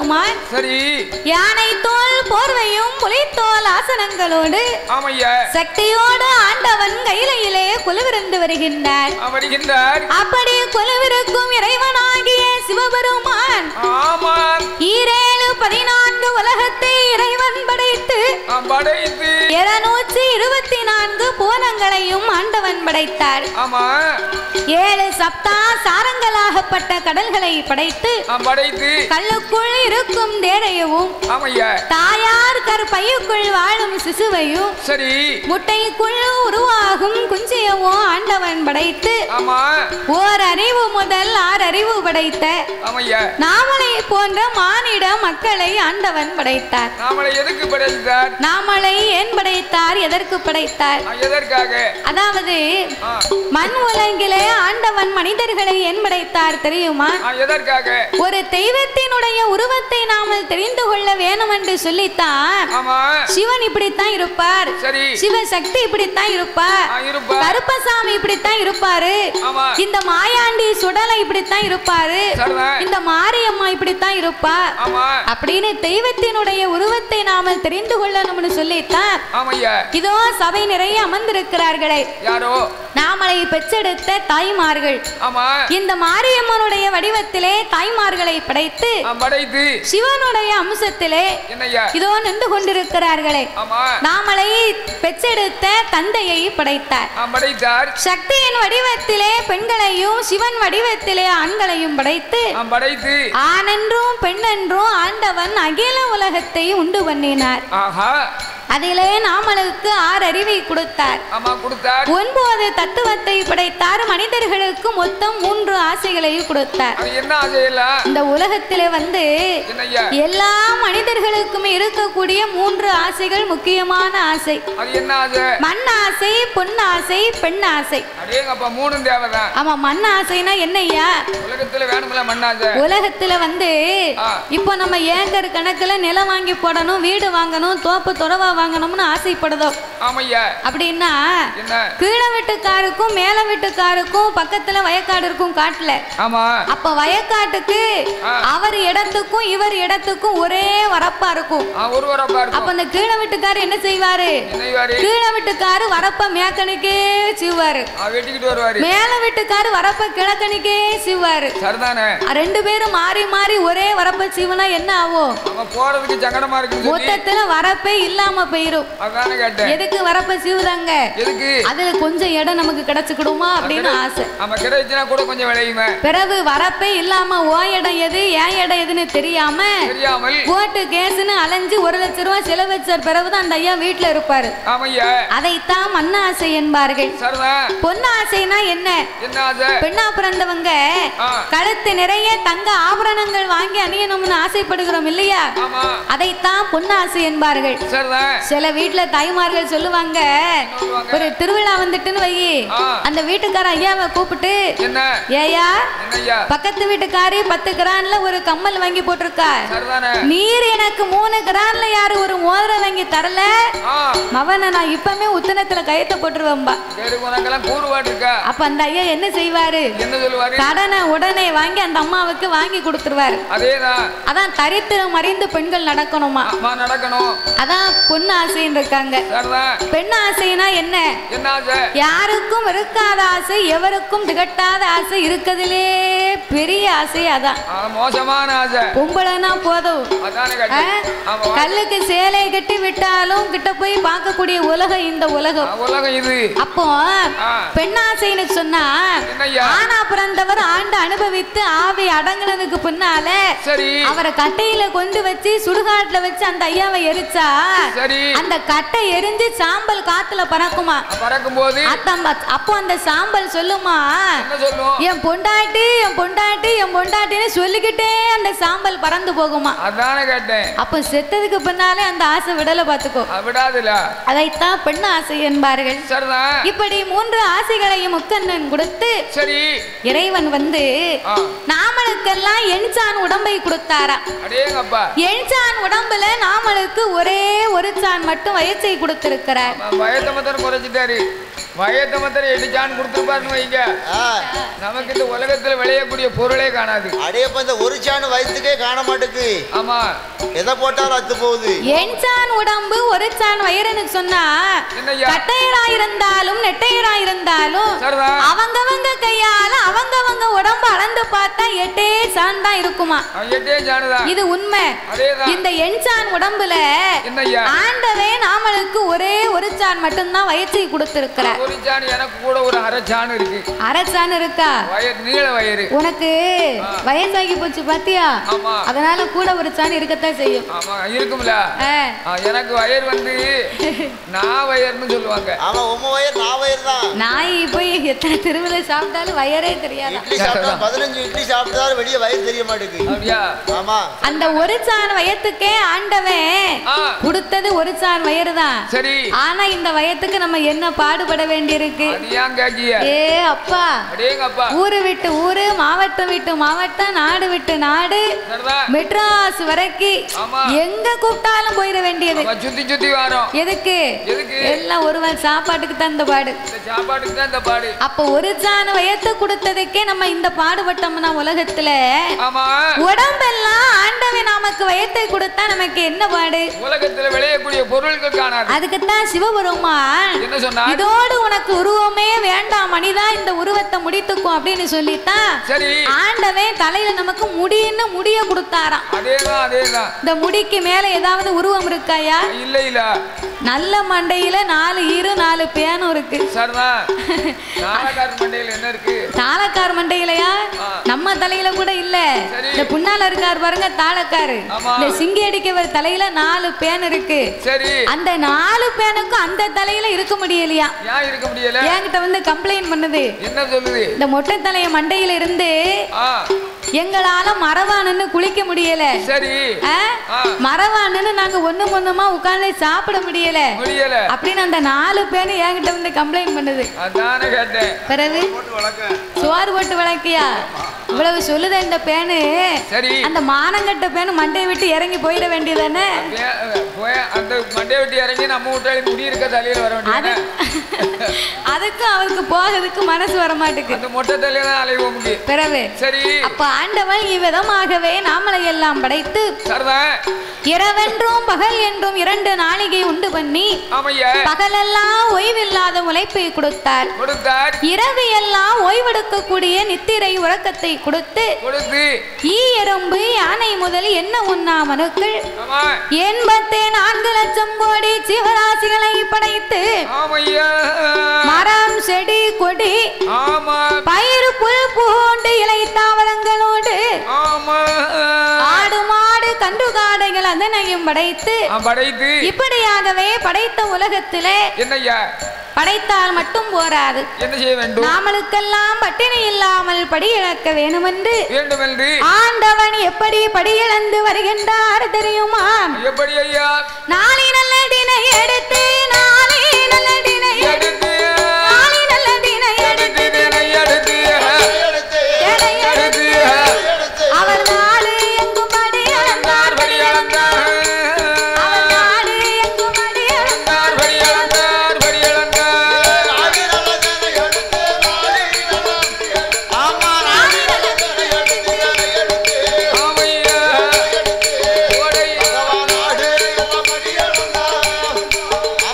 பெருமான் சரி யானை தோல் போர்வையும் புலித்தோல் ஆசனங்களோடு ஆமையா சக்தியோடு ஆண்டவன் கையிலையிலே குலுவிருந்து வருகின்றார் வருகின்றார் அப்படி குலுவிருக்கும் இறைவனாகிய சிவபெருமான் ஆமாம் ஈரேழு பதினான்கு உலகத்தை இறைவன் படைத்து படைத்து இருநூற்றி இருபத்தி நான்கு புவனங்களையும் ஆண்டவன் படைத்தார் ஆமா ஏழு சப்தா சாரங்களாகப்பட்ட கடல்களை படைத்து படைத்து கல்லுக்குள் இருக்கும் தேரையவும் ஆமையா தாயார் கற்பையுக்குள் வாழும் சிசுவையும் சரி முட்டைக்குள் உருவாகும் குஞ்சியவும் ஆண்டவன் படைத்து ஆமா ஓர் அறிவு முதல் ஆறு அறிவு படைத்த ஆமையா நாமலை போன்ற மானிட மக்களை ஆண்டவன் படைத்தார் நாமளை எதுக்கு படைத்தார் நாமலை ஏன் படைத்தார் எதற்கு படைத்தார் ஆ, எதற்காக அதாவது ஆ, மண் உலகிலே ஆண்டவன் மனிதர்களை ஏன் படைத்தார் தெரியுமா ஆ, எதற்காக ஒரு தெய்வத்தினுடைய உருவத்தை நாமல் தெரிந்து கொள்ள வேணும் என்று சொல்லித்தான் ஆமா சிவன் இப்படித்தான் இருப்பார் சரி சிவசக்தி இப்படித்தான் இருப்பார் ஆ, இருப்பா கருப்பசாமி இப்படித்தான் இருப்பாரு ஆமா இந்த மாயாண்டி சுடலை இப்படித்தான் இருப்பாரு சரிதான் இந்த மாரியம்மா இப்படித்தான் இருப்பா ஆமா அப்படின்னு தெய்வத்தினுடைய உருவத்தை நாமல் தெரிந்து கொள்ளணும்னு சொல்லித்தான் ஆமையா இதோ சபை நிறைய அமர்ந்திருக்கிறார்களே யாரோ நாமளை பெற்றெடுத்த தாய்மார்கள் ஆமா இந்த மாரியம்மனுடைய வடிவத்திலே தாய்மார்களை படைத்து ஆ, படைத்து சிவனுடைய அம்சத்திலே என்னய்யா இதோ நின்று கொண்டிருக்கிறார்களே ஆமா நாமளை பெற்றெடுத்த தந்தையை படைத்தார் ஆ, படைத்தார் சக்தியின் வடிவத்திலே பெண்களையும் சிவன் வடிவத்திலே ஆண்களையும் படைத்து ஆ, படைத்து ஆணென்றும் பெண்ணென்றும் ஆண்டவன் அகில உலகத்தை உண்டு பண்ணினார் ஆஹா அதிலே நாமளுக்கு ஆறு அறிவை கொடுத்தார் ஆமா கொடுத்தார் ஒன்பது தத்துவத்தை படைத்தார் மனிதர்களுக்கு மொத்தம் மூன்று ஆசைகளையும் கொடுத்தார் அது என்ன ஆசையில இந்த உலகத்திலே வந்து என்னய்யா எல்லா மனிதர்களுக்குமே இருக்கக்கூடிய மூன்று ஆசைகள் முக்கியமான ஆசை அது என்ன ஆசை மண் ஆசை பொன்னாசை பெண் ஆசை அடேங்கப்பா மூணும் தேவைதான் ஆமா மண் ஆசைனா என்னய்யா உலகத்துல வேணுமில்ல மண்ணாசை உலகத்துல வந்து ஆ. இப்போ நம்ம ஏக்கர் கணக்குல நிலம் வாங்கி போடணும் வீடு வாங்கணும் தோப்பு துறவா வாங்கணும்னு ஆசைப்படுதோ ஆமையா அப்படின்னா என்ன கீழே வீட்டுக்காருக்கும் மேல வீட்டுக்காருக்கும் பக்கத்துல வயக்காடு இருக்கும் காட்டுல ஆமா அப்ப வயக்காட்டுக்கு ஆ. அவர் இடத்துக்கும் இவர் இடத்துக்கும் ஒரே வரப்பா இருக்கும் ஆ, ஒரு வரப்பா அப்ப இருக்கும் அந்த கீழே வீட்டுக்காரு என்ன செய்வாரு என்ன செய்வாரு கீழே வீட்டுக்காரு வரப்ப மேக்கணிக்கே சிவாரு ஆ, வெட்டிக்கிட்டு வருவாரு மேல வீட்டுக்காரு வரப்ப கிழக்கணிக்கே சிவாரு சரிதானே ரெண்டு பேரும் மாறி மாறி ஒரே வரப்ப சிவனா என்ன ஆகும் அவன் போறதுக்கு சங்கடமா இருக்குன்னு சொல்லி மொத்தத்துல வரப்பே இல்லாம போயிரும் அதானே கேட்டேன் எதுக்கு வரப்ப சிவுதாங்க எதுக்கு அதுல கொஞ்சம் இடம் நமக்கு கிடைச்சுக்கிடுமா அப்படின்னு ஆசை ஆமா கிடைச்சுனா கூட கொஞ்சம் விளையுமே பிறகு வரப்பே இல்லாம ஓ இடம் எது ஏன் இடம் எதுன்னு தெரியாம தெரியாமல் கோர்ட்டு கேஸ்னு அலைஞ்சு ஒரு லட்ச ரூபாய் செலவச்சர் பிறகுதான் அந்த ஐயா வீட்டுல இருப்பாரு ஆமையா அதைத்தான் மண்ணாசை என்பார்கள் சரிதான் பொன்னாசைனா என்ன என்ன ஆசை பெண்ணா பிறந்தவங்க ஆ. கழுத்து நிறைய தங்க ஆபரணங்கள் வாங்கி அணியணும்னு ஆசைப்படுகிறோம் இல்லையா ஆமா அதைத்தான் பொன்னாசை என்பார்கள் சரிதான் சில வீட்டுல தாய்மார்கள் சொல்லுவாங்க சொல்லுவாங்க. ஒரு திருவிழா வந்துட்டுன்னு வை ஆ. அந்த வீட்டுக்கார ஐயாவை கூப்பிட்டு என்ன ஏயா என்னய்யா பக்கத்து வீட்டுக்காரி பத்து கிரான்ல ஒரு கம்மல் வாங்கி போட்டிருக்கா சரிதானே நீர் எனக்கு மூணு கிரான்ல யாரு ஒரு மோதிரம் வாங்கி தரல ஆ மவனை நான் இப்பமே உத்தனத்துல கயத்தை போட்டுருவேன்பா சரி உனக்கெல்லாம் கூறுபாடு இருக்கா அப்ப அந்த ஐயா என்ன செய்வாரு என்ன சொல்லுவாரு கடனை உடனே வாங்கி அந்த அம்மாவுக்கு வாங்கி கொடுத்துருவாரு அதேதான் அதான் தரித்திரம் அறிந்து பெண்கள் நடக்கணுமா அம்மா நடக்கணும் அதான் பொண்ணு ஆசைன்னு இருக்காங்க சரிதான் பெண் ஆசைனா என்ன என்ன ஆசை யாருக்கும் இருக்காத ஆசை எவருக்கும் திகட்டாத ஆசை இருக்கிறதுலே பெரிய ஆசை அதான் ஆ, மோசமான ஆசை பொம்பளைனா போதும் அதானே ஆ? கேட்டேன் ஆமா கல்லுக்கு சேலை கட்டி விட்டாலும் கிட்ட போய் பார்க்கக்கூடிய உலகம் இந்த ஆ, உலகம் உலகம் இது அப்போ ஆ. பெண்ணாசைன்னு சொன்னா என்னய்யா ஆனா பிறந்தவர் ஆண்டு அனுபவித்து ஆவி அடங்குனதுக்கு பின்னால சரி அவரை கட்டையில கொண்டு வச்சு சுடுகாட்டுல வச்சு அந்த ஐயாவை எரிச்சா சரி அந்த கட்டை எரிஞ்சு சாம்பல் காத்துல பறக்குமா பறக்கும் போது அத்தம்ப- அப்போ அந்த சாம்பல் சொல்லுமா என்ன சொல்லும் என் பொண்டாட்டி என் பொண்டாட்டி என் பொண்டாட்டின்னு சொல்லிக்கிட்டே அந்த சாம்பல் பறந்து போகுமா அதானே கேட்டேன் அப்போ செத்ததுக்கு பின்னாலே அந்த ஆசை விடல பாத்துக்கோ அது விடாதுல அதைத்தான் பெண் ஆசை என்பார்கள் சரிதான் இப்படி மூன்று ஆசைகளையும் முக்கண்ணன் கொடுத்து சரி இறைவன் வந்து ஆ நாமளுக்கெல்லாம் எண்சான் உடம்பை கொடுத்தாரா அடேங்கப்பா எண்சான் உடம்புல நாமளுக்கு ஒரே ஒரு சான் மட்டும் வயசை கொடுத்திருக்கிறார் பயத்தை மாத்திரம் குறைச்சிட்டாரு வயத்தை மாத்திரம் எடிச்சான்னு கொடுத்துருப்பாருன்னு வைங்க ஆ, நமக்கு இந்த உலகத்துல விளையக்கூடிய பொருளே காணாது அடேப்ப இந்த ஒரு சாணு வயிற்றுக்கே காண மாட்டுக்கு ஆமா எதை போட்டாலும் அத்து போகுது எண்சான் உடம்பு ஒரு சான் வயிறுன்னு சொன்னா என்னய்யா? கட்டையரா இருந்தாலும் நெட்டையரா இருந்தாலும் சரிதான். அவங்கவங்க கையால அவங்கவங்க உடம்பு அளந்து பார்த்தா எட்டே சான் தான் இருக்குமா அவன் எட்டே ஜானுதான் இது உண்மை அதேதான். இந்த எண்சான் உடம்புல என்னய்யா ஆண்டவே நாமளுக்கு ஒரே ஒரு சான் மட்டும்தான் வயிற்றை கொடுத்திருக்கிறார் ஒரு ஜானு எனக்கு கூட ஒரு அரை ஜானு இருக்கு அரைச்சான் இருக்கா வயர் நீள வயிறு உனக்கு வயசாகி போச்சு பாத்தியா ஆமா அதனால கூட ஒரு சான் இருக்கத்தான் செய்யும் ஆமா இருக்கும்ல ஆ, ஆ, எனக்கு வயர் வந்து நான் வயர்னு சொல்லுவாங்க ஆமா உம்ம வயிறு நான் வயிறு தான் நாய் போய் எத்தனை தெருவில் சாப்பிட்டாலும் வயரே தெரியாதா இட்லி சாப்பிட்டா பதினஞ்சு இட்லி சாப்பிட்டாலும் வெளியே வயிறு தெரிய மாட்டேங்குது அப்படியா ஆமா அந்த ஒரு சான் வயத்துக்கே ஆண்டவன் ஆ. கொடுத்தது ஒரு சான் வயிறு தான் சரி ஆனா இந்த வயத்துக்கு நம்ம என்ன பாடுபட வேண்டியிருக்கு அது ஏன் கேக்கிய ஏ அப்பா அடேங்கப்பா ஊரு விட்டு ஊரு மாவட்டம் விட்டு மாவட்டம் நாடு விட்டு நாடு சரிதான் மெட்ராஸ் வரைக்கும் ஆமா. எங்க கூப்பிட்டாலும் போயிட வேண்டியது அவன் சுத்தி சுத்தி வரோம் எதுக்கு எதுக்கு? எல்லாம் ஒருவன் சாப்பாட்டுக்கு தான் இந்த பாடு இந்த சாப்பாட்டுக்கு தான் இந்த பாடு அப்ப ஒரு சாண வயத்தை கொடுத்ததுக்கே நம்ம இந்த பாடுபட்டோம்னா உலகத்துல ஆமா உடம்பெல்லாம் ஆண்டவன் நமக்கு வயத்தை கொடுத்தா நமக்கு என்ன பாடு உலகத்துல விளையக்கூடிய பொருட்கள் காணாது அதுக்குத்தான் சிவபெருமான் என்ன சொன்னா இதோடு உனக்கு உருவமே வேண்டாம் மனிதா இந்த உருவத்தை முடித்துக்கும் அப்படின்னு சொல்லித்தான் சரி ஆண்டவன் தலையில நமக்கு முடின்னு முடிய கொடுத்தாராம் அதேதான் அதேதான் இந்த முடிக்கு மேல ஏதாவது உருவம் இருக்காயா இல்ல இல்ல நல்ல மண்டையில நாலு ஈரு நாலு பேனும் இருக்கு சரிதான் நாடகார் மண்டையில் என்ன இருக்கு தாளக்கார் மண்டையிலயா ஆ. நம்ம தலையில கூட இல்ல சரி. இந்த புண்ணால இருக்கார் பாருங்க தாளக்காரு ஆமா. இந்த சிங்கி அடிக்கவர் தலையில நாலு பேன் இருக்கு சரி அந்த நாலு பேனுக்கும் அந்த தலையில இருக்க முடியலையா ஏன் இருக்க முடியல என்கிட்ட வந்து கம்ப்ளைண்ட் பண்ணுது என்ன சொல்லுது இந்த மொட்டை தலைய மண்டையில இருந்து ஆ எங்களால மரவானுன்னு குளிக்க முடியல சரி ஆ? ஆ. மரவானுன்னு நாங்க ஒண்ணு ஒண்ணுமா உட்கார்ந்து சாப்பிட முடியல முடியல அப்படின்னு அந்த நாலு பேனு என்கிட்ட வந்து கம்ப்ளைண்ட் பண்ணுது அதானே கேட்டேன் பிறகு சோறு போட்டு வளர்க்கியா இவ்வளவு சொல்லுத இந்த பேனு சரி அந்த மானங்கட்ட பேனு மண்டையை விட்டு இறங்கி போயிட வேண்டியதானே வே- போய் அந்த மண்டையை விட்டு இறங்கி நம்ம வீட்டாளி முடி இருக்க தலையில வர அது வேண்டியது அதுக்கும் அவருக்கு போகிறதுக்கு மனசு வர மாட்டுக்கு அந்த மொட்டை தலையில தான் அலைவோம் முடியும் பிறகு சரி அப்ப ஆண்டவன் இவ்விதமாகவே நாமளை எல்லாம் படைத்து சரிதான் இரவென்றும் பகல் என்றும் இரண்டு நாளிகை உண்டு பண்ணி ஆமையா பகலெல்லாம் ஓய்வில்லாத உழைப்பை கொடுத்தார் கொடுத்தார் இரவு எல்லாம் ஓய்வெடுக்கக்கூடிய நித்திரை உறக்கத்தை கொடுத்து கொடுத்து ஈ எறும்பு யானை முதல் என்ன உண்ணா மனுக்கள் ஆமா எண்பத்தி நான்கு லட்சம் கோடி சிவராசிகளை படைத்து ஆமையா மரம் செடி கொடி ஆமா பயிர் புல் பூண்டு இலை தாவரங்களோடு ஆமா ஆடு மாடு கன்று காடைகள் அதனையும் படைத்து ஆ, படைத்து இப்படியாகவே படைத்த உலகத்திலே என்னய்யா படைத்தால் மட்டும் போராது என்ன செய்ய வேண்டும் நாமளுக்கெல்லாம் பட்டினி இல்லாமல் படியிழக்க வேணுமென்று வேண்டும் என்று ஆண்டவன் எப்படி படியிழந்து வருகின்றார் தெரியுமா எப்படி ஐயா நாளை நல்லதினை எடுத்து நாளை நல்லதினை எடுத்து எடுத்து நாளை நல்லதினை எடுத்து எடுத்து தினை எடுத்து எடுத்து எடை எடுத்து எடுத்து அவர் நாடு எங்கும் படி அளந்தார் படி அளந்தார் அவர் நாடு எங்கும் படி அளந்தார் படி அளந்தார் படி அளந்தார் ஆடி நல்ல தானே எடுத்து நாடி நல்ல ஆமா நாடி நல்ல தானே எடுத்து எடுத்து ஆமையா ஓடை பகவான் ஆடு எல்லாம் மடியளந்தா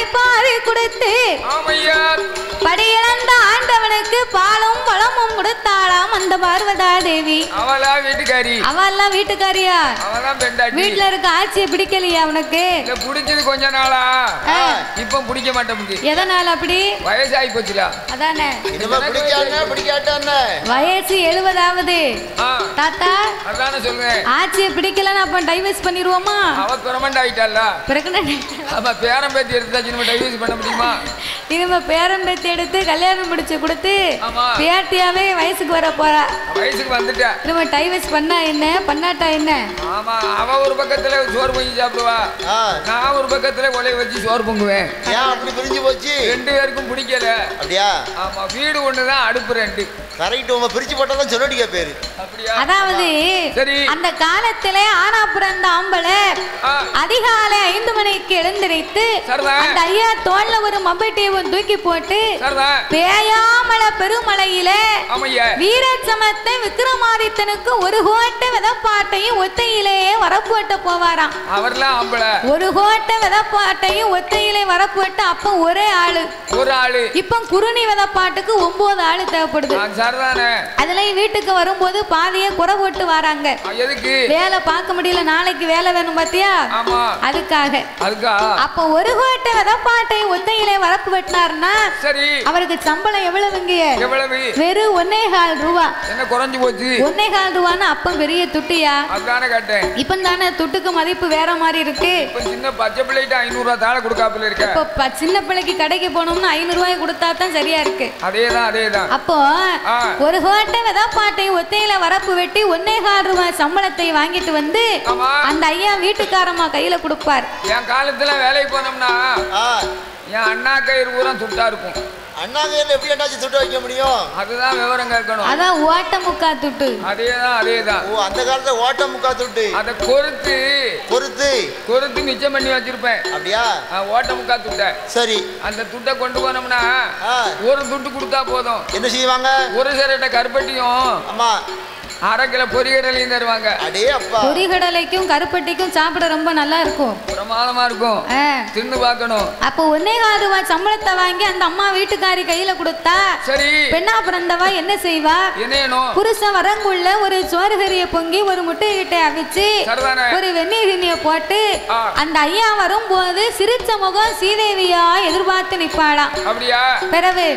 தலைப்பாரி கொடுத்து ஆமையா படியிழந்த ஆண்டவனுக்கு பாலும் பழமும் கொடுத்தாளாம் அந்த பார்வதா தேவி அவளா வீட்டுக்காரி அவெல்லாம் வீட்டுக்காரியா அவதான் பெண்டாட்டி வீட்டுல இருக்க ஆட்சியை பிடிக்கலையா அவனுக்கு இல்ல பிடிச்சது கொஞ்ச நாளா ஆ. இப்ப பிடிக்க மாட்டேங்குது எதனால அப்படி வயசாகி போச்சுல அதானே இனிமே பிடிக்காதுன்னா பிடிக்காட்டான்னு வயசு எழுபதாவது ஆ தாத்தா அதானே சொல்றேன் ஆட்சியை பிடிக்கலன்னு அப்ப டைவர்ஸ் பண்ணிடுவோமா அவ பிரமண்ட் ஆயிட்டால பிறகு ஆமா பேரம் பேத்தி எடுத்தாச்சு நம்ம டைவர்ஸ் பண்ண முடியுமா இனிமே பேரம்பேத்தி எடுத்து கல்யாணம் முடிச்சு கொடுத்து ஆமா. பேட்டியாவே வயசுக்கு வர போறா வயசுக்கு வந்துட்டா நம்ம டைவர்ஸ் பண்ணா என்ன பண்ணாட்டா என்ன ஆமா அவ ஒரு பக்கத்துல சோறு பொங்கி சாப்பிடுவா ஆ, நான் ஒரு பக்கத்துல கொலைய வச்சு சோறு பொங்குவேன் ஏன் அப்படி பிரிஞ்சு போச்சு ரெண்டு பேருக்கும் பிடிக்கல அப்படியா ஆமா வீடு ஒண்ணுதான் அடுப்பு ரெண்டு கரெக்ட் உங்க பிரிச்சு போட்டாதான் சொல்லடிக்க பேரு அப்படியா அதாவது சரி. அந்த காலத்திலே ஆனா பிறந்த ஆம்பளை ஆ, அதிகாலை ஐந்து மணிக்கு எழுந்திருத்து சரிதான். அந்த ஐயா தோல்ல ஒரு மம்பட்டியை தூக்கி போட்டு சரிதான் பேயாமல பெருமலையில ஆமையா வீர சமத்தை விக்ரமாதித்தனுக்கு ஒரு கோட்டை விதப்பாட்டையும் ஒத்தையிலே வரப்போட்ட போவாராம் அவர்லாம் ஆம்பளை ஒரு கோட்டை விதப்பாட்டையும் ஒத்தையிலே வரப்போட்டு அப்ப ஒரே ஆளு ஒரு ஆளு இப்ப குருணி விதப்பாட்டுக்கு ஒன்பது ஆளு தேவைப்படுது ஆ, சரிதானே அதுலயும் வீட்டுக்கு வரும்போது பாதியே குறை போட்டு வராங்க ஆ, எதுக்கு வேலை பார்க்க முடியல நாளைக்கு வேலை வேணும் பாத்தியா ஆமா அதுக்காக அதுக்கா அப்ப ஒரு கோட்டை விதப்பாட்டை ஒத்தையிலே வரப்பு வெட்டினாருன்னா சரி அவருக்கு சம்பளம் எவ்வளவுங்க எவ்வளவு வெறும் ஒன்னே கால் ரூபா என்ன குறைஞ்சு போச்சு ஒன்னே கால் ரூபான்னு அப்ப பெரிய துட்டியா அதுதானே கேட்டேன் இப்ப தானே துட்டுக்கு மதிப்பு வேற மாதிரி இருக்கு இப்ப சின்ன பச்சை பிள்ளைகிட்ட ஐநூறு ரூபா தாழ கொடுக்காப்புல இருக்க இப்ப ப- சின்ன பிள்ளைக்கு கடைக்கு போனோம்னா ஐநூறு ரூபாய் கொடுத்தா தான் சரியா இருக்கு அதேதான் அதேதான் அப்போ ஆ. ஒரு கோட்டை விதப்பாட்டை ஒத்தையில வரப்பு வெட்டி ஒன்னே கால் ரூபாய் சம்பளத்தை வாங்கிட்டு வந்து ஆமா அந்த ஐயா வீட்டுக்காரம்மா கையில கொடுப்பார் என் காலத்துல வேலைக்கு போனோம்னா ஆ, என் அண்ணா கயிறு பூரா துட்டா இருக்கும் அண்ணா கையில எப்படி என்னாச்சு துட்டு வைக்க முடியும் அதுதான் விவரம் கேட்கணும் அதான் ஓட்ட முக்கா துட்டு அதேதான் அதேதான் ஓ அந்த காலத்துல ஓட்ட முக்கா துட்டு அதை கொறுத்து பொறுத்து கொறுத்து மிச்சம் பண்ணி வச்சிருப்பேன் அப்படியா ஆ, ஓட்ட முக்கா துட்டை சரி அந்த துட்டை கொண்டு போனோம்னா ஆ, ஒரு துட்டு கொடுத்தா போதும் என்ன செய்வாங்க ஒரு சிரட்டை கருப்பட்டியும் அம்மா அரை கிலோ பொரியடலையும் தருவாங்க அடே அப்பா பொரிகடலைக்கும் கருப்பட்டிக்கும் சாப்பிட ரொம்ப நல்லா இருக்கும் பிரமாதமா இருக்கும் ஆ. தின்னு பார்க்கணும் அப்போ ஒன்னே கால் ரூபாய் சம்பளத்தை வாங்கி அந்த அம்மா வீட்டுக்காரி கையில கொடுத்தா சரி பெண்ணா பிறந்தவா என்ன செய்வா என்னேனும் புருஷன் வரங்குள்ள ஒரு சோறுகறிய பொங்கி ஒரு முட்டை கிட்ட அவிச்சு சரிதானே ஒரு வெந்நீர் கிண்ணிய போட்டு ஆ. அந்த ஐயா வரும்போது சிரிச்ச முகம் சீதேவியா எதிர்பார்த்து நிப்பாளாம் அப்படியா பிறகு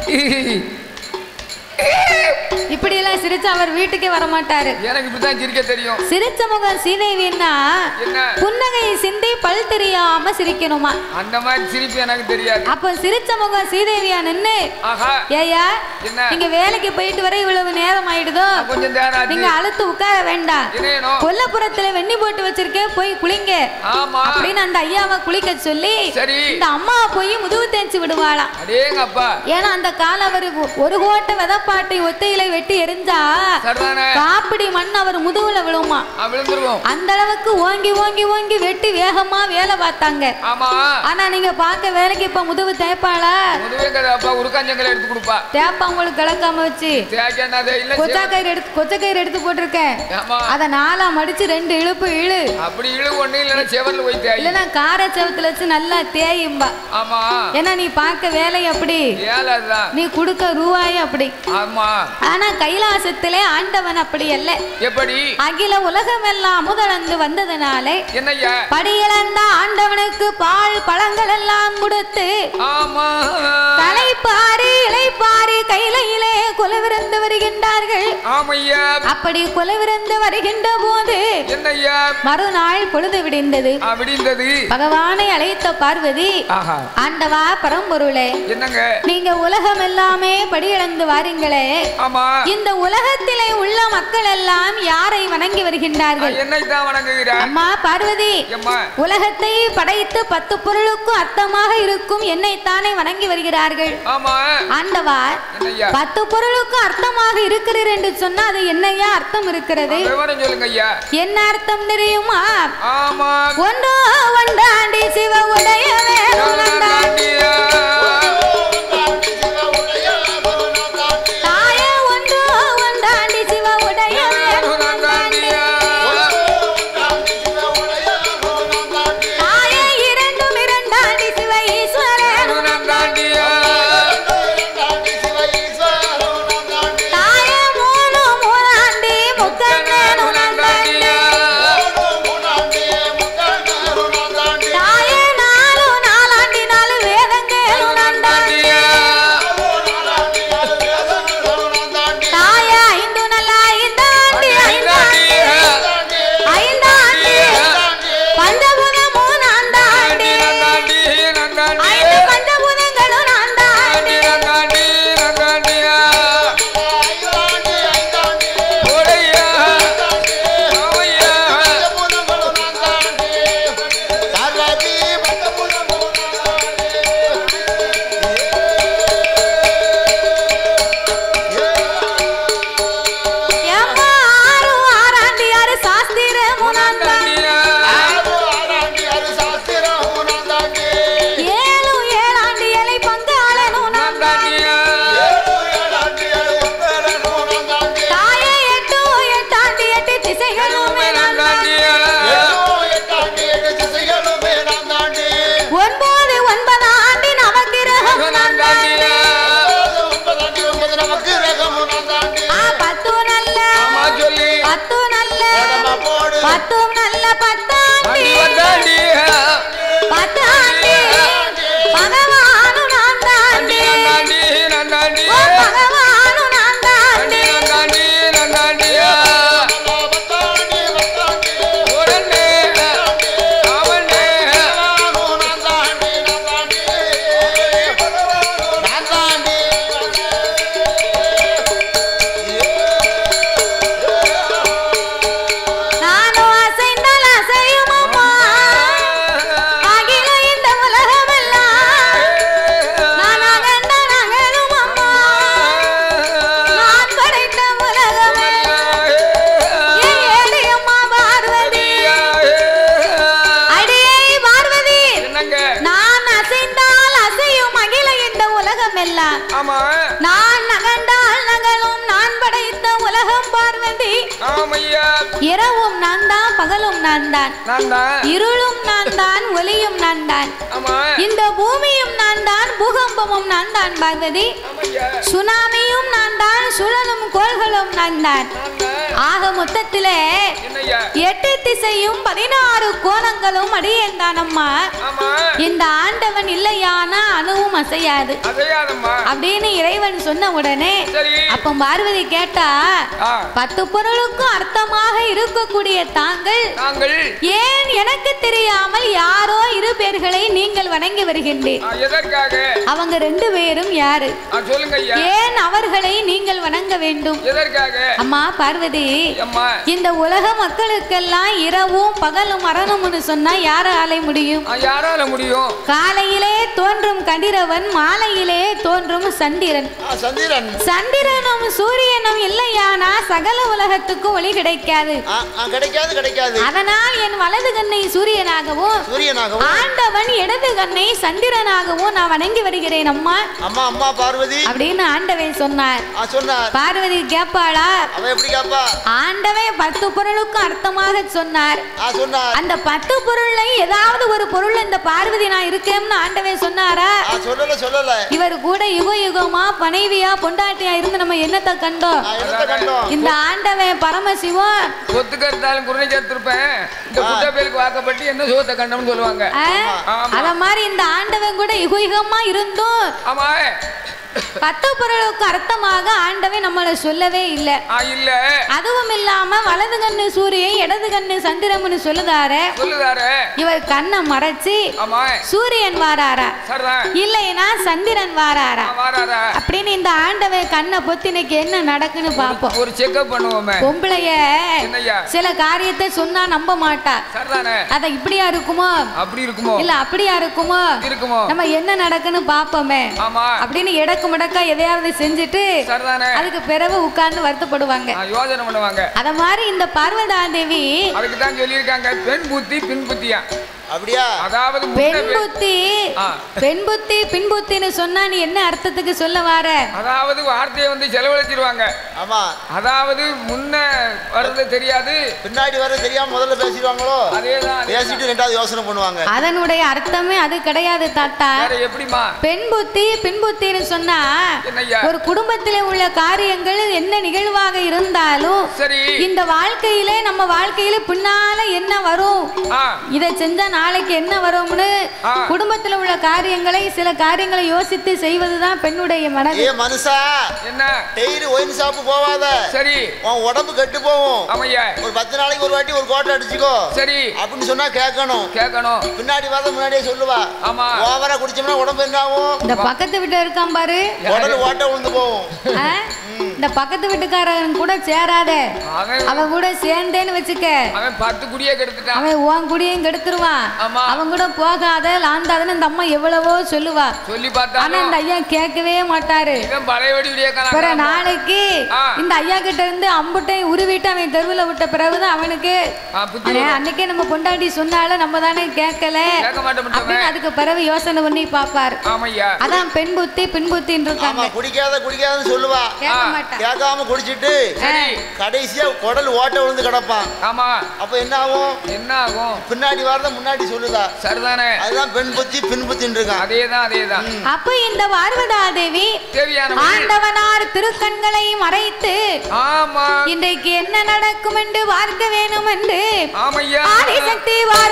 இப்படி எல்லாம் சிரிச்சு அவர் வீட்டுக்கே வர மாட்டாரு எனக்கு இப்படிதான் சிரிக்க தெரியும் சிரிச்ச முகம் சீதேவின்னா என்ன புன்னகையை சிந்தி பல் தெரியாம சிரிக்கணுமா அந்த மாதிரி சிரிப்பு எனக்கு தெரியாது அப்ப சிரிச்ச முகம் சீதேவியா நின்னு ஆஹா ஏயா என்ன நீங்க வேலைக்கு போயிட்டு வர இவ்வளவு நேரம் ஆயிடுதோ கொஞ்சம் தேரம் ஆச்சு நீங்க அழுத்து உட்கார வேண்டாம் என்னேனும் கொல்லப்புறத்துல வெண்ணி போட்டு வச்சிருக்கேன் போய் குளிங்க ஆமா அப்படின்னு அந்த ஐயாவை குளிக்க சொல்லி சரி இந்த அம்மா போய் முதுகு தேய்ச்சி விடுவாளாம் அடேங்க அப்பா ஏன்னா அந்த கால அவர் ஒரு கோட்டை விதப்பாட்டை ஒத்தையில வெட்டி எரிஞ்சா சரிதானே காப்பிடி மண் அவர் முதுகுல விழுமா ஆ, விழுந்துருவோம் அந்த அளவுக்கு ஓங்கி ஓங்கி ஓங்கி வெட்டி வேகமா வேலை பார்த்தாங்க ஆமா ஆனா நீங்க பார்க்க வேலைக்கு இப்ப முதுகு தேய்ப்பாளா முதுவே கதை அப்பா உருக்காஞ்சங்கரை எடுத்து கொடுப்பா தேப்பா உங்களுக்கு கிளக்காம வச்சு தேய்க்கானது இல்ல கொச்சாக்கயிறு எடுத்து கொச்சக்கயிறு எடுத்து போட்டிருக்கேன் ஆமா அத நாலா மடிச்சு ரெண்டு இழுப்பு இழு அப்படி இழு ஒண்ணு இல்லைன்னா செவர்ல போய் தேய் இல்லைன்னா கார செவத்துல வச்சு நல்லா தேயும்பா ஆமா ஏன்னா நீ பார்க்க வேலை அப்படி ஏழை அதுதான் நீ கொடுக்க ரூபாய் அப்படி ஆமா ஆனா கைலாசத்திலே ஆண்டவன் அப்படி அல்ல எப்படி அகில உலகமெல்லாம் முதலந்து வந்ததுனாலே என்னய்யா படியிழந்த ஆண்டவனுக்கு பால் பழங்கள் எல்லாம் கொடுத்து ஆமா தலைப்பாரி இலைப்பாரி கையிலே கொலவிருந்து வருகின்றார்கள் ஆமையா அப்படி கொலவிருந்து வருகின்ற போது என்னய்யா மறுநாள் பொழுது விடிந்தது ஆ, விடிந்தது பகவானை அழைத்த பார்வதி ஆஹா ஆண்டவா பரம்பொருளே என்னங்க நீங்க உலகம் எல்லாமே படியிழந்து வாரீங்களே ஆமா இந்த உலகத்திலே உள்ள மக்கள் எல்லாம் யாரை வணங்கி வருகின்றார்கள் என்னை தான் வணங்குகிறார் அம்மா பார்வதி எம்மா உலகத்தை படைத்து பத்து பொருளுக்கும் அர்த்தமாக இருக்கும் என்னைத்தானே வணங்கி வருகிறார்கள் ஆமா ஆண்டவா என்னய்யா பத்து பொருளுக்கும் அர்த்தமாக இருக்கிறது என்று சொன்னா அது என்னையா அர்த்தம் இருக்கிறது விவரம் சொல்லுங்க ஐயா என்ன அர்த்தம் தெரியுமா ஆமா ஒன்றோ ஒன்றாண்டி சிவ உடைய தாண்டியா. தாய ஒன்றோ ஒன்றாண்டி சிவ உடைய தாண்டியா. தாய இரண்டும் இரண்டாண்டி சிவ ஈஸ்வர ஆமா நான் நகண்டால் நகலும் நான் படைத்த உலகம் பார்வதி ஆமையா இரவும் நான் தான் பகலும் நான் தான் நான் தான் இருளும் நான் தான் ஒளியும் நான் தான் ஆமா இந்த பூமியும் நான் தான் பூகம்பமும் நான் தான் பார்வதி ஆமையா சுனாமியும் நான் தான் சுழலும் கோள்களும் நான் தான் நான் தான் ஆக மொத்தத்திலே என்னய்யா எட்டு திசையும் பதினாறு கோணங்களும் அடியேன் தானம்மா ஆமா இந்த ஆண்டவன் இல்லையானா அணுவும் அசையாது அதையாதம்மா அப்படின்னு இறைவன் சொன்ன உடனே சரி அப்ப பார்வதி கேட்டா ஆ பத்து பொருளுக்கும் அர்த்தமாக இருக்கக்கூடிய தாங்கள் நாங்கள் ஏன் எனக்கு தெரியாமல் யாரோ இரு பேர்களை நீங்கள் வணங்கி வருகின்றீர் ஆ, எதற்காக அவங்க ரெண்டு பேரும் யாரு ஆ, சொல்லுங்க ஐயா ஏன் அவர்களை நீங்கள் வணங்க வேண்டும் எதற்காக அம்மா பார்வதி அம்மா இந்த உலக மக்களுக்கெல்லாம் இரவும் பகலும் மரணம்னு சொன்னா யார ஆலை முடியும் ஆ, யாரால முடியும் காலையிலே தோன்றும் கதிரவன் மாலையிலே தோன்றும் சந்திரன் ஆ, சந்திரன் சந்திரனும் சூரியனும் இல்லையானா சகல உலகத்துக்கும் ஒளி கிடைக்காது ஆ, ஆ, கிடைக்காது கிடைக்காது அதனால் என் வலது கண்ணை சூரியனாகவும் சூரியனாகவும் ஆண்டவன் இடது கண்ணை சந்திரனாகவும் நான் வணங்கி வருகிறேன் அம்மா அம்மா அம்மா பார்வதி அப்படின்னு ஆண்டவன் சொன்னார் ஆ சொன்னார் பார்வதி கேப்பாளா அவன் எப்படி கேப்பா ஆண்டவன் பத்து பொருளுக்கும் அர்த்தமாக சொன்னார் ஆ சொன்னார் அந்த பத்து பொருள்ல ஏதாவது ஒரு பொருள் இந்த பார்வதி நான் இருக்கேன்னு ஆண்டவன் சொன்னாரா ஆ சொல்லல சொல்லல இவர் கூட யுக யுகமா மனைவியா பொண்டாட்டியா இருந்து நம்ம என்னத்தை கண்டோம் நான் என்னத்த கண்டோம் இந்த ஆண்டவன் பரமசிவம் சொத்துக்கு எடுத்தாலும் குருணை சேர்த்திருப்பேன் இந்த குட்ட பேருக்கு வாக்கப்பட்டு என்ன சுகத்தை கண்டோம்னு சொல்லுவாங்க ஆ? ஆமா. அத மாதிரி இந்த ஆண்டவன் கூட யுக யுகமா இருந்தும் ஆமா பத்து பொருளுக்கு அர்த்தமாக ஆண்டவன் நம்மளை சொல்லவே இல்லை ஆ இல்ல அதுவும் இல்லாம வலது கண்ணு சூரியன் இடது கண்ணு சந்திரம்னு சொல்லுதாரு சொல்லுதாரு இவர் கண்ணை மறைச்சு ஆமா சூரியன் வாராரா சரிதான் இல்லைன்னா சந்திரன் வாராரா ஆ, வாராரா அப்படின்னு இந்த ஆண்டவன் கண்ணை பொத்தி இன்னைக்கு என்ன நடக்குன்னு பார்ப்போம் ஒரு செக்அப் பண்ணுவோமே பொம்பளைய என்னய்யா சில காரியத்தை சொன்னா நம்ப மாட்டா சரிதானே அத இப்படியா இருக்குமோ அப்படி இருக்குமோ இல்ல அப்படியா இருக்குமோ இருக்குமோ நம்ம என்ன நடக்குன்னு பாப்போமே ஆமா அப்படின்னு இடக்கு முடக்கா எதையாவது செஞ்சுட்டு சரிதானே அதுக்கு பிறகு உட்கார்ந்து வருத்தப்படுவாங்க ஆ, யோசனை பண்ணுவாங்க அத மாதிரி இந்த பார்வதா தேவி அதுக்கு தான் சொல்லியிருக்காங்க பெண் புத்தி பின் புத்தியா அப்படியா அதாவது முன்ன பெண் பெண்- புத்தி ஆ. பெண் புத்தி பின் புத்தின்னு சொன்னா நீ என்ன அர்த்தத்துக்கு சொல்ல வார அதாவது வார்த்தையை வந்து செலவழிச்சிருவாங்க ஆமா அதாவது முன்ன வர்றது தெரியாது பின்னாடி வர தெரியாம முதல்ல பேசிடுவாங்களோ அதேதான் அதேதான். பேசிட்டு ரெண்டாவது யோசனை பண்ணுவாங்க அதனுடைய அர்த்தமே அது கிடையாது தாத்தா வேற எப்படிமா பெண் புத்தி பின் புத்தின்னு சொன்னா என்னய்யா ஒரு குடும்பத்திலே உள்ள காரியங்கள் என்ன நிகழ்வாக இருந்தாலும் சரி இந்த வாழ்க்கையிலே நம்ம வாழ்க்கையில பின்னால என்ன வரும் ஆ இதை செஞ்சா நாளைக்கு என்ன வரும்னு ஆ. குடும்பத்துல உள்ள காரியங்களை சில காரியங்களை யோசித்து செய்வதுதான் பெண்ணுடைய மனது ஏ மனுஷா என்ன டெய்லி ஒயின் ஷாப்பு போவாத சரி உன் உடம்பு கெட்டு போகும் ஆமையா ஒரு பத்து நாளைக்கு ஒரு வாட்டி ஒரு கோட்டை அடிச்சுக்கோ சரி அப்படின்னு சொன்னா கேட்கணும் கேட்கணும் பின்னாடி வாத முன்னாடியே சொல்லுவா ஆமா ஓவரா குடிச்சோம்னா உடம்பு என்ன ஆகும் இந்த பக்கத்து வீட்டு இருக்கான் பாரு உடல் ஓட்ட விழுந்து போகும் ஆ? இந்த பக்கத்து வீட்டுக்காரன் கூட சேராத அவன் அவன் கூட சேர்ந்தேன்னு வச்சுக்க அவன் பத்து குடியே கெடுத்துட்டான் அவன் உன் குடியும் கெடுத்துருவான் ஆமா. அவன் கூட போகாத லாந்தாதன்னு இந்த அம்மா எவ்வளவோ சொல்லுவா சொல்லி ஆனா பார்த்தாலும் இந்த ஐயா கேட்கவே மாட்டாரு இவன் பழையபடி விடிய பிற நாளைக்கு ஆ. இந்த ஐயா கிட்ட இருந்து அம்புட்டையும் உருவிட்டு அவன் தெருவுல விட்ட பிறகுதான் அவனுக்கு புத்தி அவன் அன்னைக்கே நம்ம பொண்டாட்டி சொன்னால நம்ம தானே கேட்கல கேட்க மாட்டோம் அப்படின்னு அதுக்கு பிறகு யோசனை பண்ணி பாப்பாரு ஆமையா அதான் பெண் புத்தி பின் புத்தின்னு ஆமா இருக்காங்க குடிக்காத குடிக்காதன்னு சொல்லுவா கேட்க ஆ. மாட்டான் கேட்காம குடிச்சிட்டு சரி கடைசியா குடல் ஓட்ட விழுந்து கிடப்பான் ஆமா அப்ப என்ன ஆகும் என்ன ஆகும் பின்னாடி வரத முன்னாடி சொல்லுதா சரிதானே அதுதான் பெண் புத்தி பின் புத்தின்னு இருக்கான் அதேதான் அதேதான் அப்ப இந்த பார்வதா தேவி தேவியான ஆண்டவனார் திருக்கண்களை மறைத்து ஆமா இன்றைக்கு என்ன நடக்கும் என்று பார்க்க வேணும் என்று ஆமையா ஆதிசக்தி வார